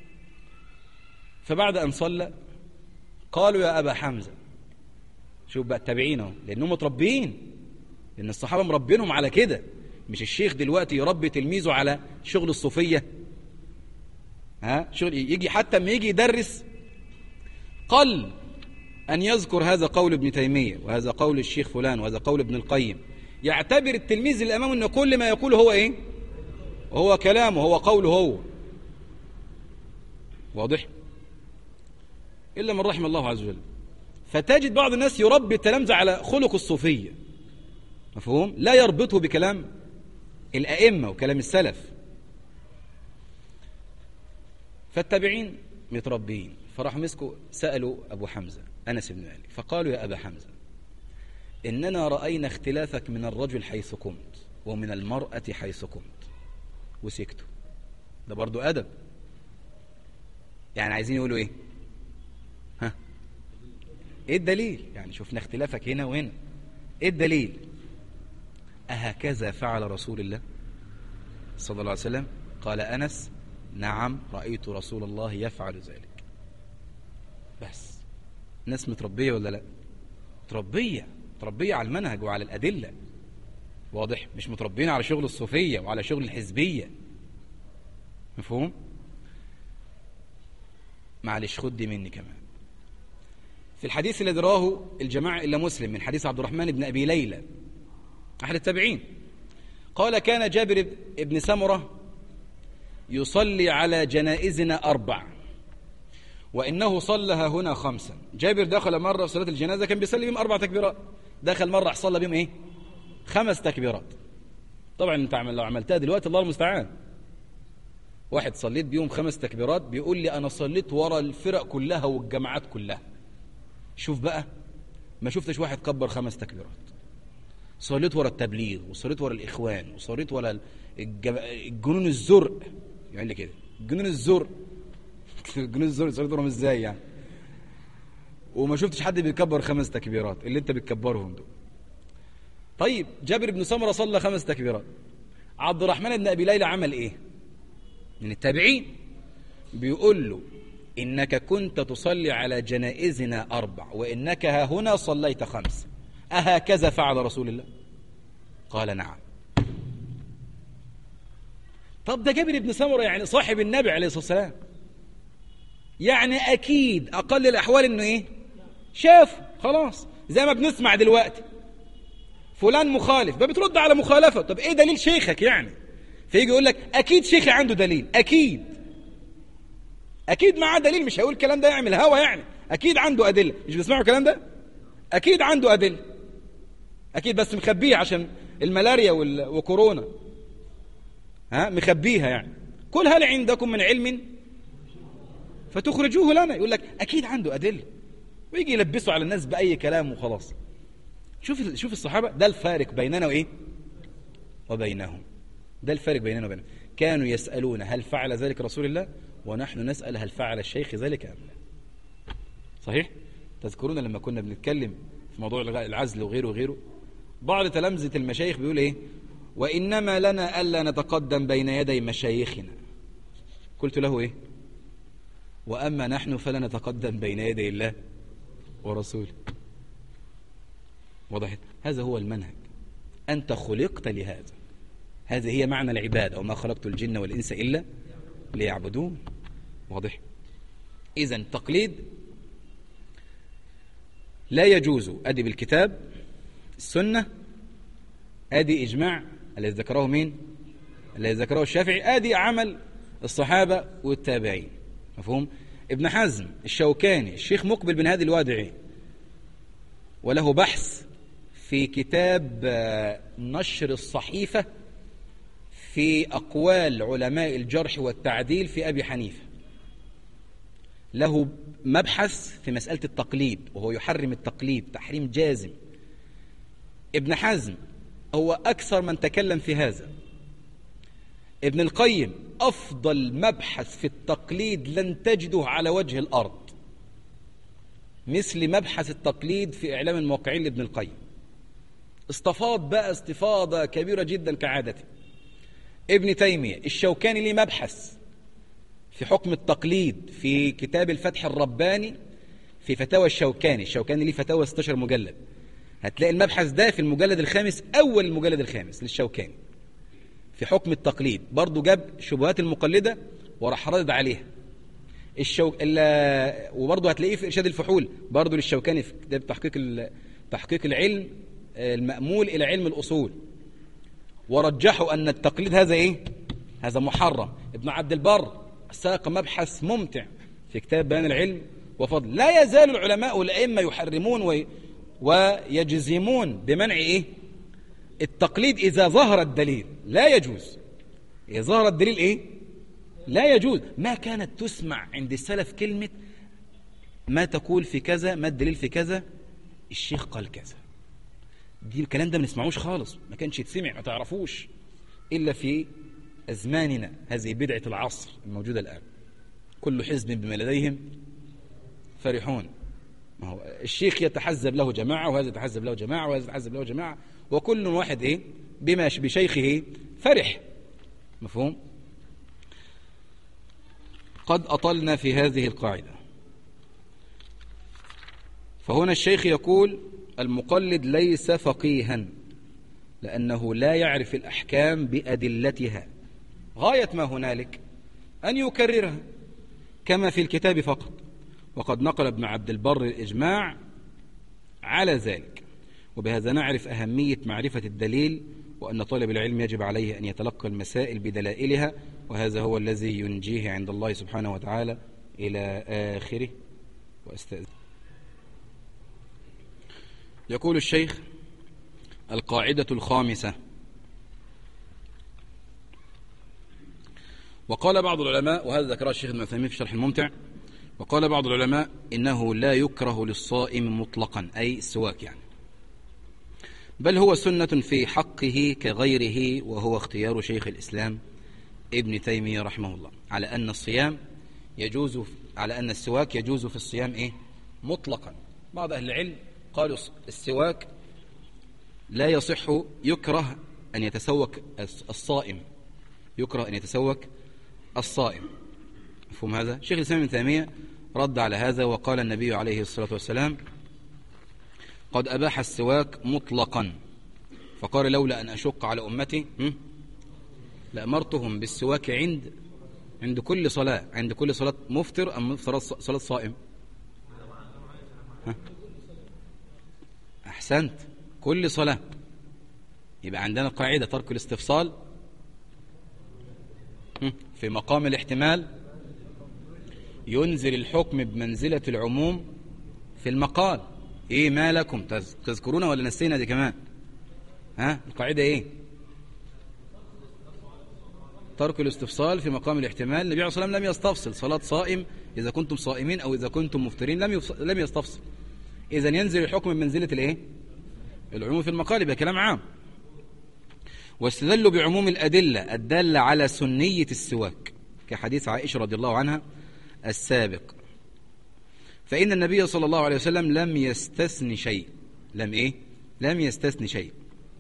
فبعد أن صلى قالوا يا أبا حمزة شوف بقى التابعين لأنهم متربيين لأن الصحابة مربينهم على كده مش الشيخ دلوقتي يربي تلميذه على شغل الصوفية ها شغل يجي حتى ما يجي يدرس قل أن يذكر هذا قول ابن تيمية وهذا قول الشيخ فلان وهذا قول ابن القيم يعتبر التلميذ اللي أمامه أن كل ما يقوله هو إيه هو كلامه هو قوله هو واضح إلا من رحم الله عز وجل فتجد بعض الناس يربي التلامذة على خلق الصوفية مفهوم لا يربطه بكلام الأئمة وكلام السلف فالتابعين متربين فراح مسكوا سألوا أبو حمزة أنس بن مالك فقالوا يا أبا حمزة إننا رأينا اختلافك من الرجل حيث قمت ومن المرأة حيث قمت وسكتوا ده برضو أدب يعني عايزين يقولوا إيه ها إيه الدليل يعني شفنا اختلافك هنا وهنا إيه الدليل أهكذا فعل رسول الله صلى الله عليه وسلم قال أنس نعم رأيت رسول الله يفعل ذلك بس ناس متربية ولا لا متربية متربية على المنهج وعلى الأدلة واضح مش متربيين على شغل الصوفية وعلى شغل الحزبية مفهوم معلش خد دي مني كمان في الحديث الذي رواه الجماعة إلا مسلم من حديث عبد الرحمن بن أبي ليلى أحد التابعين قال كان جابر بن سمرة يصلي على جنائزنا أربع وإنه صلها هنا خمسا جابر دخل مرة في صلاة الجنازة كان بيصلي بهم أربع تكبيرات دخل مرة صلى بهم إيه خمس تكبيرات طبعا انت عمل لو عملتها دلوقتي الله المستعان واحد صليت بيهم خمس تكبيرات بيقول لي أنا صليت ورا الفرق كلها والجماعات كلها شوف بقى ما شفتش واحد كبر خمس تكبيرات صليت ورا التبليغ وصليت ورا الإخوان وصليت ورا الجنون الزرق يعني لي كده الجنون الزرق الجنون الزرق صليت وراهم ازاي يعني وما شفتش حد بيكبر خمس تكبيرات اللي انت بتكبرهم دول طيب جابر بن سمرة صلى خمس تكبيرات عبد الرحمن بن أبي ليلى عمل إيه من التابعين بيقول له إنك كنت تصلي على جنائزنا أربع وإنك ها هنا صليت خمس أهكذا فعل رسول الله قال نعم طب ده جابر بن سمرة يعني صاحب النبي عليه الصلاة والسلام يعني أكيد أقل الأحوال إنه إيه شاف خلاص زي ما بنسمع دلوقتي فلان مخالف بترد على مخالفة طب إيه دليل شيخك يعني فيجي يقول لك أكيد شيخي عنده دليل أكيد أكيد معاه دليل مش هيقول الكلام ده يعمل هوا يعني أكيد عنده أدلة مش بتسمعوا الكلام ده أكيد عنده أدلة أكيد بس مخبيه عشان الملاريا وال- وكورونا ها مخبيها يعني كل هل عندكم من علم فتخرجوه لنا يقول لك أكيد عنده أدلة ويجي يلبسوا على الناس بأي كلام وخلاص شوف شوف الصحابة ده الفارق بيننا وإيه وبينهم ده الفارق بيننا وبينهم كانوا يسألون هل فعل ذلك رسول الله ونحن نسأل هل فعل الشيخ ذلك أم لا صحيح تذكرون لما كنا بنتكلم في موضوع العزل وغيره وغيره بعض تلامذة المشايخ بيقول ايه وإنما لنا ألا نتقدم بين يدي مشايخنا قلت له ايه وأما نحن فلا نتقدم بين يدي الله ورسوله وضحت هذا هو المنهج أنت خلقت لهذا هذه هي معنى العبادة وما خلقت الجن والإنس إلا ليعبدون واضح إذا تقليد لا يجوز أدي بالكتاب السنة أدي إجماع الذي ذكره مين الذي ذكره الشافعي أدي عمل الصحابة والتابعين مفهوم ابن حزم الشوكاني الشيخ مقبل بن هادي الوادعي وله بحث في كتاب آه، نشر الصحيفة في أقوال علماء الجرح والتعديل في أبي حنيفة له مبحث في مسألة التقليد وهو يحرم التقليد تحريم جازم ابن حزم هو أكثر من تكلم في هذا ابن القيم أفضل مبحث في التقليد لن تجده على وجه الأرض مثل مبحث التقليد في إعلام الموقعين لابن القيم استفاض بقى استفاضة كبيرة جدا كعادته ابن تيمية الشوكاني ليه مبحث في حكم التقليد في كتاب الفتح الرباني في فتاوى الشوكاني الشوكاني ليه فتاوى 16 مجلد هتلاقي المبحث ده في المجلد الخامس أول المجلد الخامس للشوكاني في حكم التقليد برضو جاب شبهات المقلدة وراح رد عليها الشو... ال... وبرضه هتلاقيه في إرشاد الفحول برضه للشوكاني في كتاب تحقيق ال... تحقيق العلم المأمول إلى علم الأصول ورجحوا أن التقليد هذا إيه؟ هذا محرم ابن عبد البر ساق مبحث ممتع في كتاب بيان العلم وفضل لا يزال العلماء والأئمة يحرمون وي... ويجزمون بمنع إيه؟ التقليد إذا ظهر الدليل لا يجوز إذا ظهر الدليل إيه؟ لا يجوز ما كانت تسمع عند السلف كلمة ما تقول في كذا ما الدليل في كذا الشيخ قال كذا دي الكلام ده ما نسمعوش خالص ما كانش يتسمع ما تعرفوش إلا في أزماننا هذه بدعة العصر الموجودة الآن كل حزب بما لديهم فرحون ما هو الشيخ يتحزب له جماعة وهذا يتحزب له جماعة وهذا يتحزب له جماعة وكل واحد إيه بما بشيخه فرح مفهوم قد أطلنا في هذه القاعدة فهنا الشيخ يقول المقلد ليس فقيها لأنه لا يعرف الأحكام بأدلتها غاية ما هنالك أن يكررها كما في الكتاب فقط وقد نقل ابن عبد البر الإجماع على ذلك وبهذا نعرف أهمية معرفة الدليل وأن طالب العلم يجب عليه أن يتلقى المسائل بدلائلها وهذا هو الذي ينجيه عند الله سبحانه وتعالى إلى آخره وأستأذن يقول الشيخ القاعدة الخامسة وقال بعض العلماء وهذا ذكره الشيخ ابن عثيمين في شرح الممتع وقال بعض العلماء إنه لا يكره للصائم مطلقا أي السواك يعني بل هو سنة في حقه كغيره وهو اختيار شيخ الإسلام ابن تيمية رحمه الله على أن الصيام يجوز على أن السواك يجوز في الصيام إيه؟ مطلقا بعض أهل العلم قالوا السواك لا يصح يكره أن يتسوك الصائم يكره أن يتسوك الصائم مفهوم هذا شيخ الإسلام ابن تيمية رد على هذا وقال النبي عليه الصلاة والسلام قد أباح السواك مطلقا فقال لولا أن أشق على أمتي لأمرتهم بالسواك عند عند كل صلاة عند كل صلاة مفطر أم صلاة صائم ها؟ أحسنت كل صلاة يبقى عندنا قاعدة ترك الاستفصال في مقام الاحتمال ينزل الحكم بمنزلة العموم في المقال ايه ما لكم تذكرون ولا نسينا دي كمان ها القاعدة ايه ترك الاستفصال في مقام الاحتمال النبي عليه الصلاة والسلام لم يستفصل صلاة صائم إذا كنتم صائمين أو إذا كنتم مفترين لم يفص... لم يستفصل إذا ينزل الحكم من منزلة الإيه العموم في المقالب يا كلام عام واستدلوا بعموم الأدلة الدالة على سنية السواك كحديث عائشة رضي الله عنها السابق فإن النبي صلى الله عليه وسلم لم يستثن شيء لم إيه لم يستثن شيء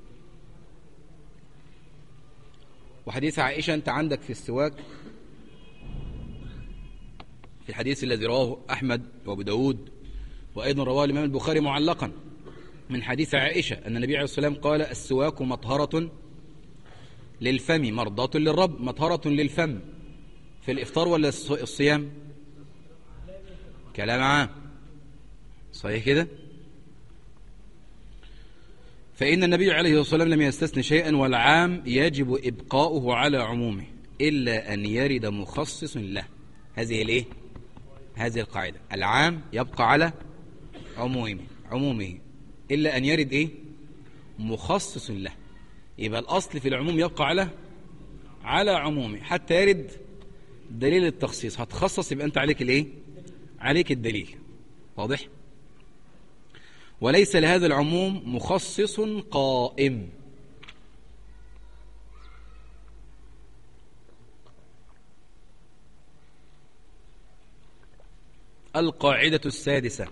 وحديث عائشة أنت عندك في السواك في الحديث الذي رواه أحمد وابو داود وأيضا رواه الإمام البخاري معلقا من حديث عائشة أن النبي عليه الصلاة والسلام قال السواك مطهرة للفم مرضاة للرب مطهرة للفم في الإفطار ولا الصيام كلام عام صحيح كده فإن النبي عليه الصلاة والسلام لم يستثن شيئا والعام يجب إبقاؤه على عمومه إلا أن يرد مخصص له هذه الإيه؟ هذه القاعدة العام يبقى على عمومه عمومه إلا أن يرد إيه؟ مخصص له يبقى الأصل في العموم يبقى على على عمومه حتى يرد دليل التخصيص هتخصص يبقى أنت عليك الإيه؟ عليك الدليل واضح؟ وليس لهذا العموم مخصص قائم القاعدة السادسة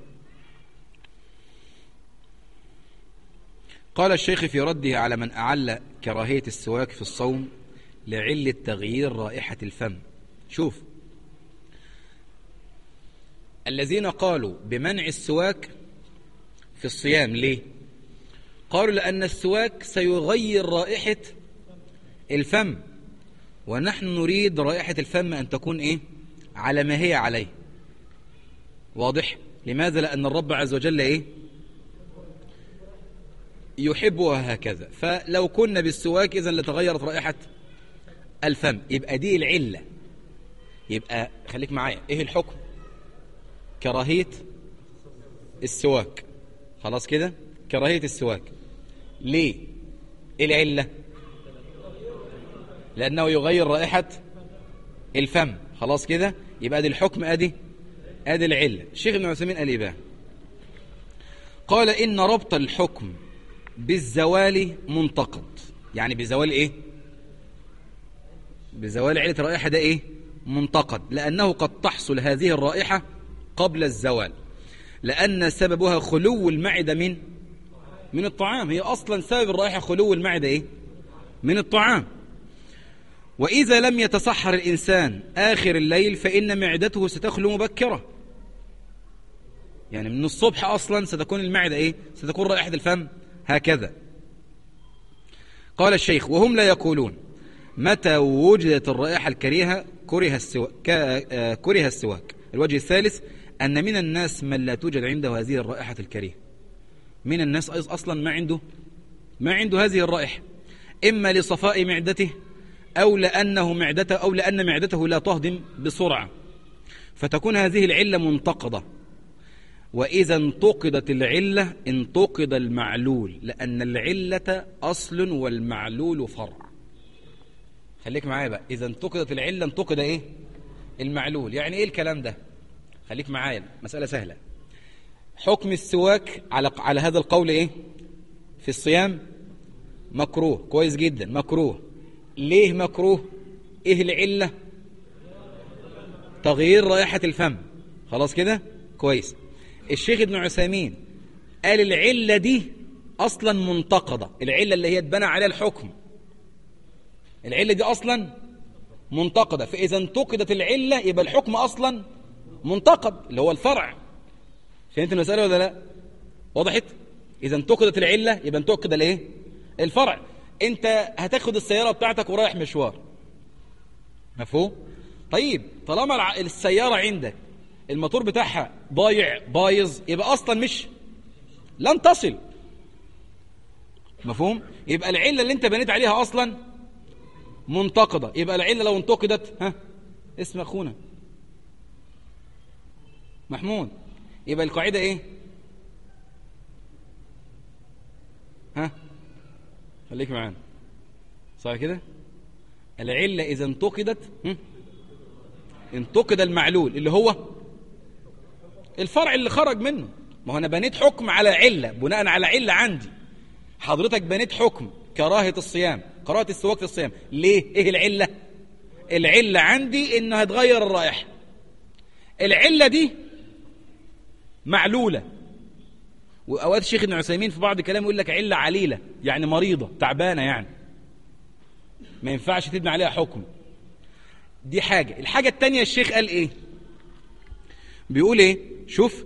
قال الشيخ في رده على من أعل كراهية السواك في الصوم لعلة تغيير رائحة الفم شوف الذين قالوا بمنع السواك في الصيام ليه قالوا لأن السواك سيغير رائحة الفم ونحن نريد رائحة الفم أن تكون إيه على ما هي عليه واضح لماذا لأن الرب عز وجل إيه يحبها هكذا فلو كنا بالسواك إذا لتغيرت رائحة الفم يبقى دي العلة يبقى خليك معايا إيه الحكم كراهية السواك خلاص كده كراهية السواك ليه ايه العلة لأنه يغير رائحة الفم خلاص كده يبقى دي الحكم ادي ادي العلة الشيخ ابن عثيمين قال ايه بقى قال إن ربط الحكم بالزوال منتقد يعني بزوال ايه بزوال علة الرائحة ده ايه منتقد لأنه قد تحصل هذه الرائحة قبل الزوال لأن سببها خلو المعدة من من الطعام هي أصلا سبب الرائحة خلو المعدة إيه؟ من الطعام وإذا لم يتصحر الإنسان آخر الليل فإن معدته ستخلو مبكرة يعني من الصبح أصلا ستكون المعدة إيه؟ ستكون رائحة الفم هكذا قال الشيخ وهم لا يقولون متى وجدت الرائحة الكريهة كره السواك, كره السواك الوجه الثالث أن من الناس من لا توجد عنده هذه الرائحة الكريهة من الناس أصلا ما عنده ما عنده هذه الرائحة إما لصفاء معدته أو لأنه معدته أو لأن معدته لا تهضم بسرعة فتكون هذه العلة منتقضة وإذا انتقدت العلة انتقد المعلول لأن العلة أصل والمعلول فرع خليك معايا بقى إذا انتقدت العلة انتقد إيه المعلول يعني إيه الكلام ده خليك معايا مسألة سهلة حكم السواك على على هذا القول ايه في الصيام مكروه كويس جدا مكروه ليه مكروه ايه العلة تغيير رائحة الفم خلاص كده كويس الشيخ ابن عثيمين قال العلة دي اصلا منتقدة العلة اللي هي اتبنى عليها الحكم العلة دي اصلا منتقدة فاذا انتقدت العلة يبقى الحكم اصلا منتقد اللي هو الفرع فهمت المسألة ولا لا وضحت إذا انتقدت العلة يبقى انتقد الايه الفرع انت هتاخد السيارة بتاعتك ورايح مشوار مفهوم طيب طالما السيارة عندك الموتور بتاعها ضايع بايظ يبقى أصلا مش لن تصل مفهوم يبقى العلة اللي انت بنيت عليها أصلا منتقدة يبقى العلة لو انتقدت ها اسم أخونا محمود يبقى القاعدة ايه ها خليك معانا صح كده العلة إذا انتقدت هم؟ انتقد المعلول اللي هو الفرع اللي خرج منه ما هو أنا بنيت حكم على علة بناء على علة عندي حضرتك بنيت حكم كراهة الصيام كراهة السواك في الصيام ليه ايه العلة العلة عندي انها تغير الرائحة العلة دي معلولة وأوقات الشيخ ابن عثيمين في بعض كلامه يقول لك علة عليلة يعني مريضة تعبانة يعني ما ينفعش تبني عليها حكم دي حاجة الحاجة التانية الشيخ قال ايه بيقول ايه شوف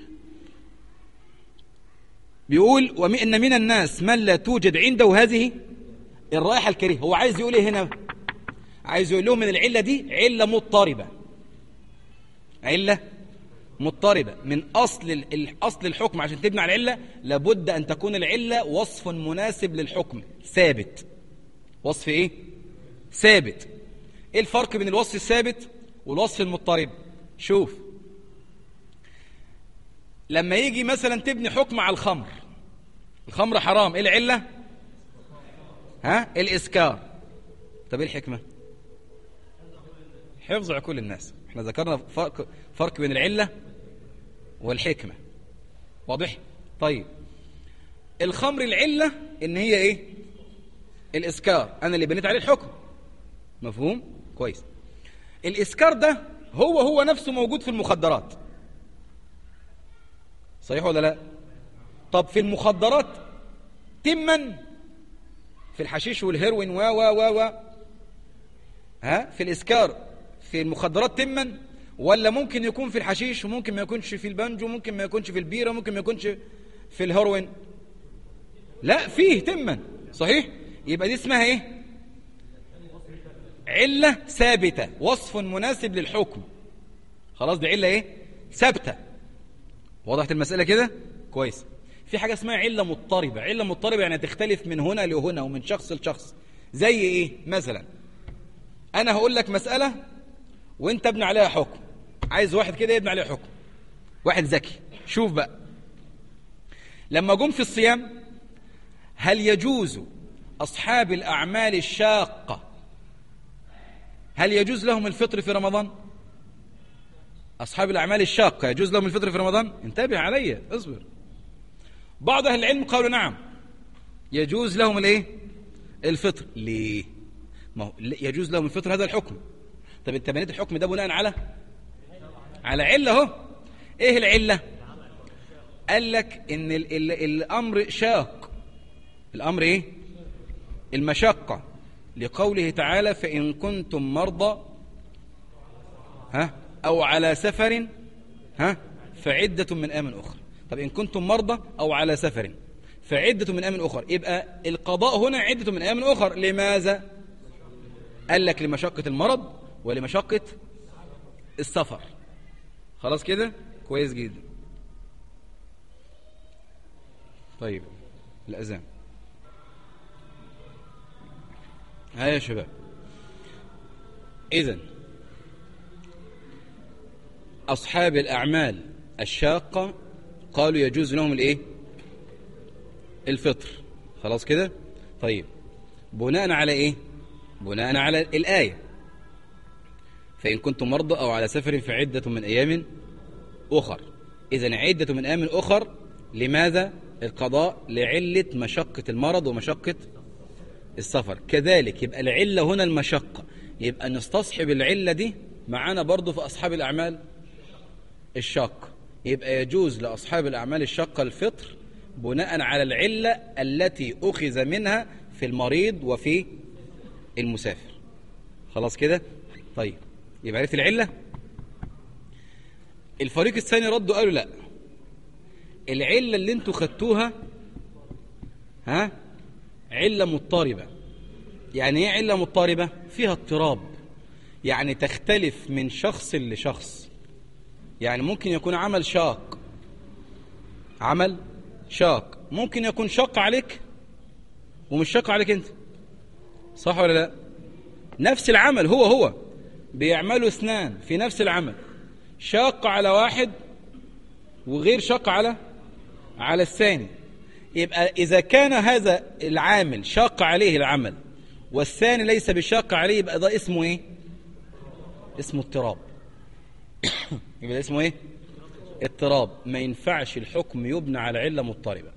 بيقول وإن من الناس من لا توجد عنده هذه الرائحة الكريهة هو عايز يقول ايه هنا عايز يقول لهم من العلة دي علة مضطربة علة مضطربة من أصل أصل الحكم عشان تبني على العلة لابد أن تكون العلة وصف مناسب للحكم ثابت وصف إيه؟ ثابت إيه الفرق بين الوصف الثابت والوصف المضطرب شوف لما يجي مثلا تبني حكم على الخمر الخمر حرام إيه العلة؟ ها؟ الإسكار طب إيه الحكمة؟ حفظ عقول الناس احنا ذكرنا فرق, فرق بين العلة والحكمة واضح طيب الخمر العلة ان هي ايه الاسكار انا اللي بنيت عليه الحكم مفهوم كويس الاسكار ده هو هو نفسه موجود في المخدرات صحيح ولا لا طب في المخدرات تما في الحشيش والهيروين و و و و ها في الاسكار في المخدرات تما ولا ممكن يكون في الحشيش وممكن ما يكونش في البنجو ممكن ما يكونش في البيرة ممكن ما يكونش في الهيروين لا فيه تما صحيح يبقى دي اسمها ايه علة ثابتة وصف مناسب للحكم خلاص دي علة ايه ثابتة وضحت المسألة كده كويس في حاجة اسمها علة مضطربة علة مضطربة يعني تختلف من هنا لهنا ومن شخص لشخص زي ايه مثلا انا هقول لك مسألة وانت ابني عليها حكم عايز واحد كده يبني عليها حكم واحد ذكي شوف بقى لما جم في الصيام هل يجوز أصحاب الأعمال الشاقة هل يجوز لهم الفطر في رمضان أصحاب الأعمال الشاقة يجوز لهم الفطر في رمضان انتبه علي اصبر بعض أهل العلم قالوا نعم يجوز لهم الايه الفطر ليه ما هو يجوز لهم الفطر هذا الحكم طب انت بنيت الحكم ده بناء على على علة اهو ايه العلة قال لك ان ال ال الامر شاق الامر ايه المشقة لقوله تعالى فإن كنتم مرضى ها أو على سفر ها فعدة من آمن أخرى طب إن كنتم مرضى أو على سفر فعدة من آمن أخر يبقى القضاء هنا عدة من آمن أخر لماذا قال لك لمشقة المرض ولمشقة السفر خلاص كده كويس جدا طيب الأذان ها يا شباب إذن أصحاب الأعمال الشاقة قالوا يجوز لهم الإيه الفطر خلاص كده طيب بناء على إيه بناء على الآية فإن كنتم مرضى أو على سفر فعدة من أيام أخر إذن عدة من أيام أخر لماذا القضاء لعلة مشقة المرض ومشقة السفر كذلك يبقى العلة هنا المشقة يبقى نستصحب العلة دي معانا برضو في أصحاب الأعمال الشاقة يبقى يجوز لأصحاب الأعمال الشاقة الفطر بناء على العلة التي أخذ منها في المريض وفي المسافر خلاص كده طيب يبقى عرفت العلة الفريق الثاني ردوا قالوا لا العلة اللي انتوا خدتوها ها علة مضطربة يعني ايه علة مضطربة فيها اضطراب يعني تختلف من شخص لشخص يعني ممكن يكون عمل شاق عمل شاق ممكن يكون شاق عليك ومش شاق عليك انت صح ولا لا نفس العمل هو هو بيعملوا اثنان في نفس العمل شاق على واحد وغير شاق على على الثاني يبقى إذا كان هذا العامل شاق عليه العمل والثاني ليس بشاق عليه يبقى ده اسمه ايه اسمه اضطراب يبقى ده اسمه ايه اضطراب ما ينفعش الحكم يبنى على علة مضطربة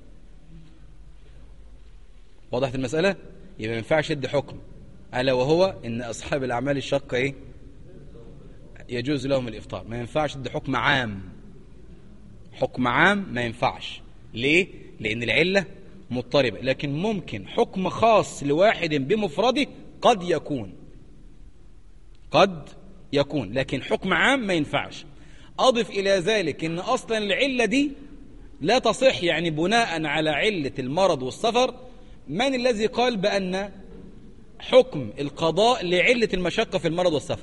وضحت المسألة يبقى ما ينفعش يدي حكم ألا وهو إن أصحاب الأعمال الشاقة إيه يجوز لهم الإفطار ما ينفعش يدي حكم عام حكم عام ما ينفعش ليه لأن العلة مضطربة لكن ممكن حكم خاص لواحد بمفرده قد يكون قد يكون لكن حكم عام ما ينفعش أضف إلى ذلك أن أصلا العلة دي لا تصح يعني بناء على علة المرض والسفر من الذي قال بأن حكم القضاء لعلة المشقة في المرض والسفر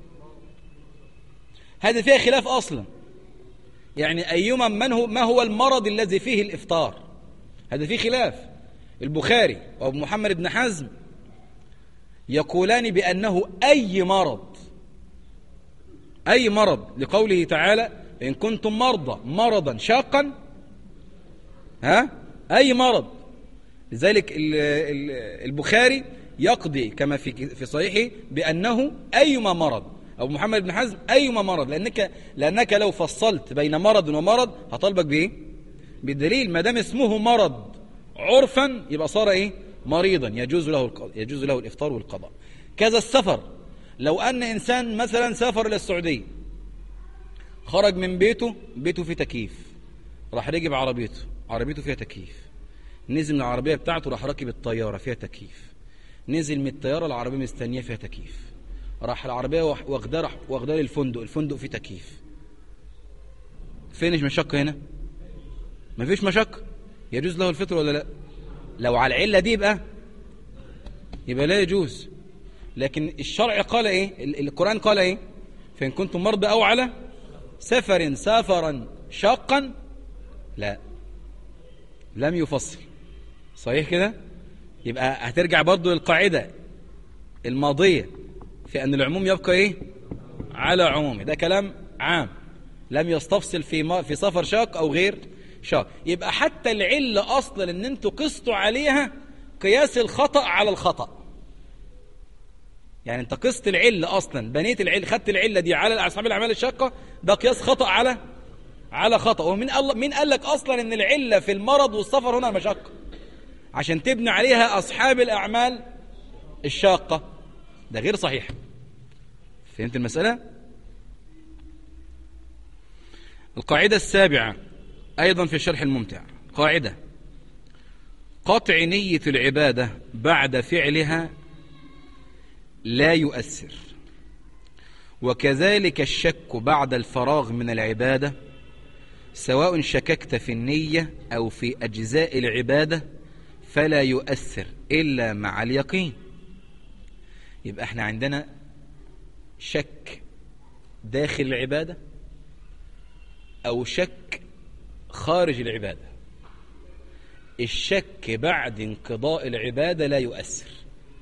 هذا فيها خلاف أصلا يعني أيما من هو ما هو المرض الذي فيه الإفطار هذا فيه خلاف البخاري وابو محمد بن حزم يقولان بأنه أي مرض أي مرض لقوله تعالى إن كنتم مرضى مرضا شاقا ها أي مرض لذلك البخاري يقضي كما في في صحيحه بأنه أيما مرض أبو محمد بن حزم أيما مرض لأنك, لأنك لو فصلت بين مرض ومرض هطالبك بإيه بالدليل ما دام اسمه مرض عرفا يبقى صار إيه مريضا يجوز له يجوز له الإفطار والقضاء كذا السفر لو أن إنسان مثلا سافر إلى السعودية خرج من بيته بيته فيه تكييف راح ركب عربيته عربيته فيها تكييف نزل من العربية بتاعته راح راكب الطيارة فيها تكييف نزل من الطيارة العربية مستنية فيها تكييف راح العربية واخداه راح واخداه للفندق الفندق فيه تكييف فين المشقة هنا مفيش مشقة يجوز له الفطر ولا لا لو على العلة دي يبقى يبقى لا يجوز لكن الشرع قال ايه القرآن قال ايه فإن كنتم مرضى أو على سفر سافرا شاقا لا لم يفصل صحيح كده يبقى هترجع برضو للقاعدة الماضية في أن العموم يبقى إيه على عمومه ده كلام عام لم يستفصل في في سفر شاق أو غير شاق يبقى حتى العلة أصلا أن أنتوا قسطوا عليها قياس الخطأ على الخطأ يعني أنت قست العلة أصلا بنيت العلة خدت العلة دي على أصحاب الأعمال الشاقة ده قياس خطأ على على خطأ ومن الله مين قال لك أصلا أن العلة في المرض والسفر هنا المشقة عشان تبني عليها أصحاب الأعمال الشاقة ده غير صحيح فهمت المسألة القاعدة السابعة أيضا في الشرح الممتع قاعدة قطع نية العبادة بعد فعلها لا يؤثر وكذلك الشك بعد الفراغ من العبادة سواء شككت في النية أو في أجزاء العبادة فلا يؤثر إلا مع اليقين يبقى احنا عندنا شك داخل العبادة أو شك خارج العبادة الشك بعد انقضاء العبادة لا يؤثر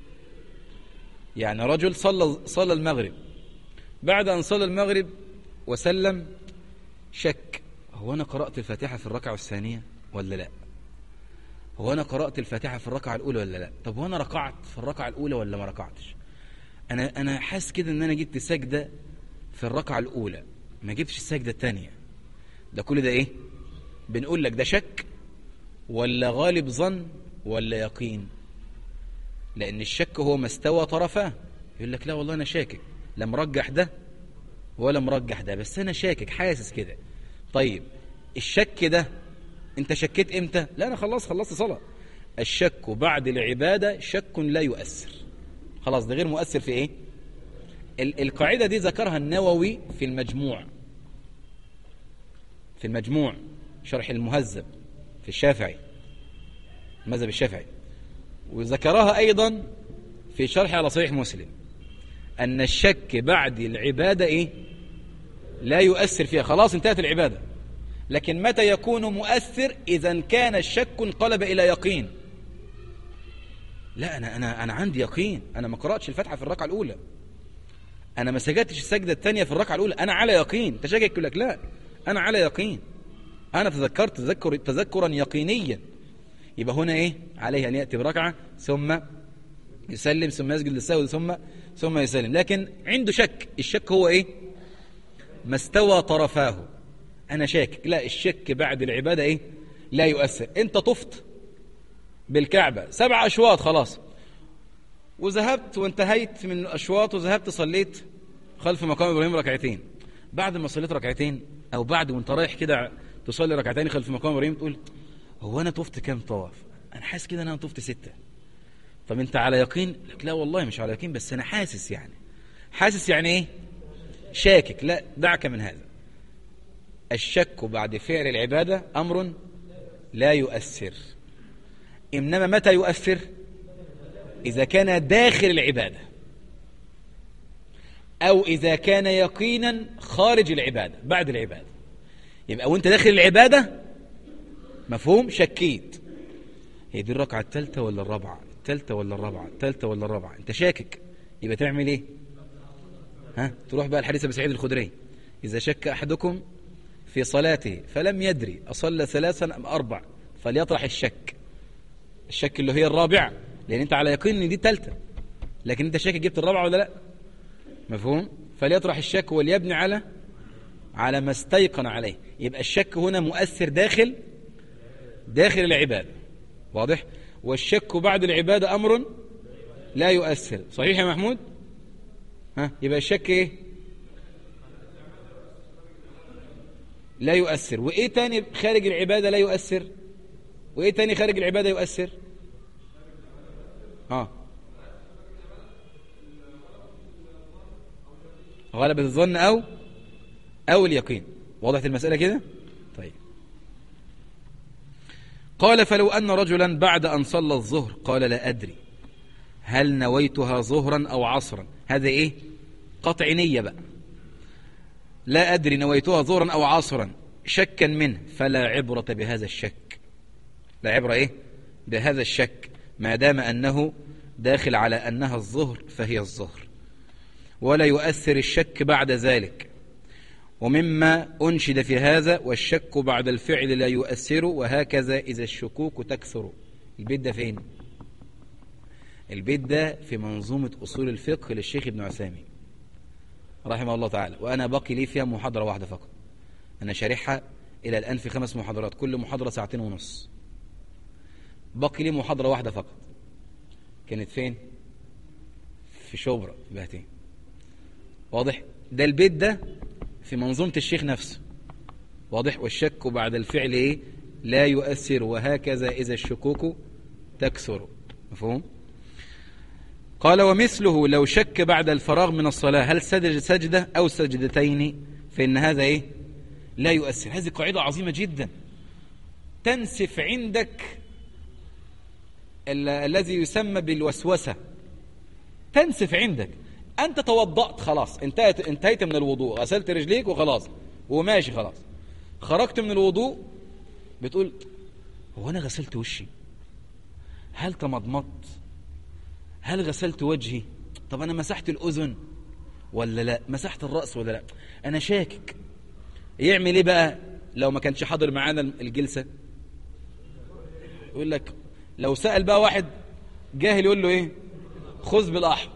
يعني رجل صلى, صلى المغرب بعد أن صلى المغرب وسلم شك هو أنا قرأت الفاتحة في الركعة الثانية ولا لا هو أنا قرأت الفاتحة في الركعة الأولى ولا لا طب هو أنا ركعت في الركعة الأولى ولا ما ركعتش أنا أنا حاسس كده إن أنا جبت سجدة في الركعة الأولى ما جبتش السجدة الثانية ده كل ده إيه بنقول لك ده شك ولا غالب ظن ولا يقين لأن الشك هو ما استوى طرفاه يقول لك لا والله أنا شاكك لا مرجح ده ولا مرجح ده بس أنا شاكك حاسس كده طيب الشك ده انت شكيت امتى لا انا خلاص خلصت صلاة الشك بعد العبادة شك لا يؤثر خلاص ده غير مؤثر في ايه القاعدة دي ذكرها النووي في المجموع في المجموع شرح المهذب في الشافعي المذهب الشافعي وذكرها أيضا في شرح على صحيح مسلم أن الشك بعد العبادة إيه لا يؤثر فيها خلاص انتهت العبادة لكن متى يكون مؤثر إذا كان الشك انقلب إلى يقين لا أنا, أنا, أنا عندي يقين أنا ما قرأتش الفتحة في الركعة الأولى أنا ما سجدتش السجدة الثانية في الركعة الأولى أنا على يقين تشكك يقول لك لا أنا على يقين أنا تذكرت تذكر تذكرا يقينيا يبقى هنا ايه عليه ان ياتي بركعه ثم يسلم ثم يسجد للسهو ثم ثم يسلم لكن عنده شك الشك هو ايه ما استوى طرفاه انا شاكك لا الشك بعد العباده ايه لا يؤثر انت طفت بالكعبه سبع اشواط خلاص وذهبت وانتهيت من الاشواط وذهبت صليت خلف مقام ابراهيم ركعتين بعد ما صليت ركعتين او بعد وانت رايح كده تصلي ركعتين خلف مقام ابراهيم تقول هو انا طفت كام طواف انا حاسس كده ان انا طفت سته طب انت على يقين لك لا والله مش على يقين بس انا حاسس يعني حاسس يعني ايه شاكك لا دعك من هذا الشك بعد فعل العبادة أمر لا يؤثر إنما متى يؤثر إذا كان داخل العبادة أو إذا كان يقينا خارج العبادة بعد العبادة يبقى وانت داخل العبادة مفهوم شكيت هي دي الركعة الثالثة ولا الرابعة الثالثة ولا الرابعة الثالثة ولا الرابعة انت شاكك يبقى تعمل ايه ها تروح بقى الحديث ابي سعيد الخدري اذا شك احدكم في صلاته فلم يدري اصلى ثلاثا ام اربع فليطرح الشك الشك اللي هي الرابعة لان انت على يقين ان دي الثالثة لكن انت شاكك جبت الرابعة ولا لا مفهوم فليطرح الشك وليبني على على ما استيقن عليه يبقى الشك هنا مؤثر داخل داخل العبادة واضح والشك بعد العبادة أمر لا يؤثر صحيح يا محمود ها يبقى الشك ايه لا يؤثر وايه تاني خارج العبادة لا يؤثر وايه تاني خارج العبادة يؤثر ها غلبة الظن او او اليقين وضحت المسألة كده طيب قال فلو أن رجلا بعد أن صلى الظهر قال لا أدري هل نويتها ظهرا أو عصرا هذا إيه قطع نية بقى لا أدري نويتها ظهرا أو عصرا شكا منه فلا عبرة بهذا الشك لا عبرة إيه بهذا الشك ما دام أنه داخل على أنها الظهر فهي الظهر ولا يؤثر الشك بعد ذلك ومما أنشد في هذا والشك بعد الفعل لا يؤثر وهكذا إذا الشكوك تكثر البيت ده فين البيت ده في منظومة أصول الفقه للشيخ ابن عثامي رحمه الله تعالى وأنا باقي لي فيها محاضرة واحدة فقط أنا شارحها إلى الآن في خمس محاضرات كل محاضرة ساعتين ونص باقي لي محاضرة واحدة فقط كانت فين في شبرا في بهتين واضح ده البيت ده في منظومة الشيخ نفسه واضح والشك بعد الفعل إيه؟ لا يؤثر وهكذا إذا الشكوك تكثر مفهوم قال ومثله لو شك بعد الفراغ من الصلاة هل سجد سجدة أو سجدتين فإن هذا إيه لا يؤثر هذه قاعدة عظيمة جدا تنسف عندك ال الذي يسمى بالوسوسة تنسف عندك أنت توضأت خلاص انتهت انتهيت من الوضوء غسلت رجليك وخلاص وماشي خلاص خرجت من الوضوء بتقول هو أنا غسلت وشي هل تمضمضت هل غسلت وجهي طب أنا مسحت الأذن ولا لا مسحت الرأس ولا لا أنا شاكك يعمل إيه بقى لو ما كانش حاضر معانا الجلسة يقول لك لو سأل بقى واحد جاهل يقول له إيه خذ بالأحوط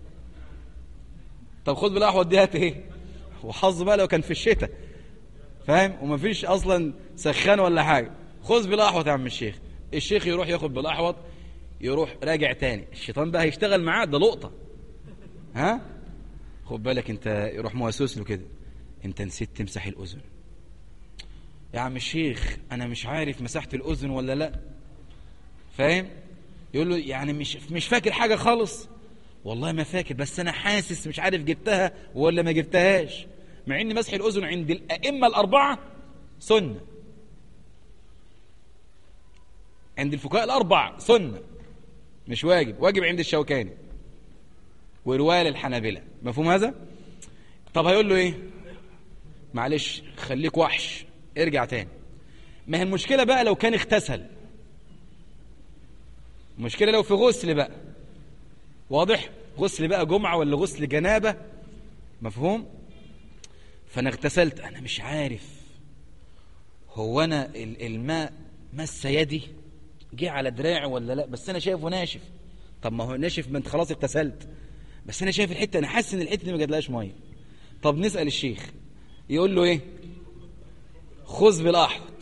طب خذ بالأحوط دي هات إيه وحظ بقى لو كان في الشتاء فاهم ومفيش أصلا سخان ولا حاجة خذ بالأحوط يا عم الشيخ الشيخ يروح ياخد بالأحوط يروح راجع تاني الشيطان بقى هيشتغل معاه ده لقطة ها خد بالك انت يروح موسوس له كده انت نسيت تمسح الأذن يا عم الشيخ انا مش عارف مسحت الأذن ولا لا فاهم يقول له يعني مش مش فاكر حاجة خالص والله ما فاكر بس انا حاسس مش عارف جبتها ولا ما جبتهاش مع ان مسح الأذن عند الأئمة الأربعة سنة عند الفقهاء الأربعة سنة مش واجب واجب عند الشوكاني ورواية للحنابلة مفهوم هذا طب هيقول له ايه معلش خليك وحش ارجع تاني ما هي المشكلة بقى لو كان اغتسل المشكلة لو في غسل بقى واضح غسل بقى جمعة ولا غسل جنابة مفهوم فانا اغتسلت انا مش عارف هو انا الماء مس يدي جه على دراعي ولا لا بس انا شايفه ناشف طب ما هو ناشف ما انت خلاص اغتسلت بس انا شايف الحته انا حاسس ان الحته دي ما جاتلهاش ميه طب نسال الشيخ يقول له ايه خذ بالاحوط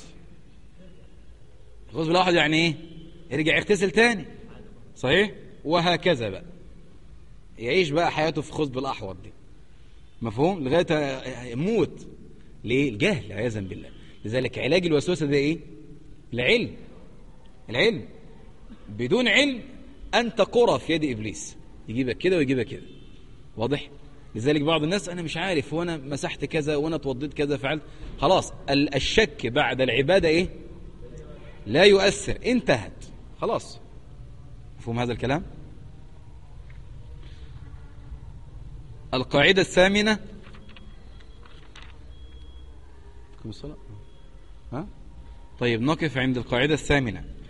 خذ بالاحوط يعني ايه يرجع يغتسل تاني صحيح وهكذا بقى يعيش بقى حياته في خذ بالاحوط دي مفهوم لغايه يموت ليه الجهل عياذا بالله لذلك علاج الوسوسه ده ايه العلم العلم بدون علم انت قرى في يد ابليس يجيبك كده ويجيبك كده واضح لذلك بعض الناس انا مش عارف وانا مسحت كذا وانا اتوضيت كذا فعلت خلاص ال- الشك بعد العباده ايه لا يؤثر انتهت خلاص مفهوم هذا الكلام القاعده الثامنه كم الصلاة؟ ها طيب نقف عند القاعده الثامنه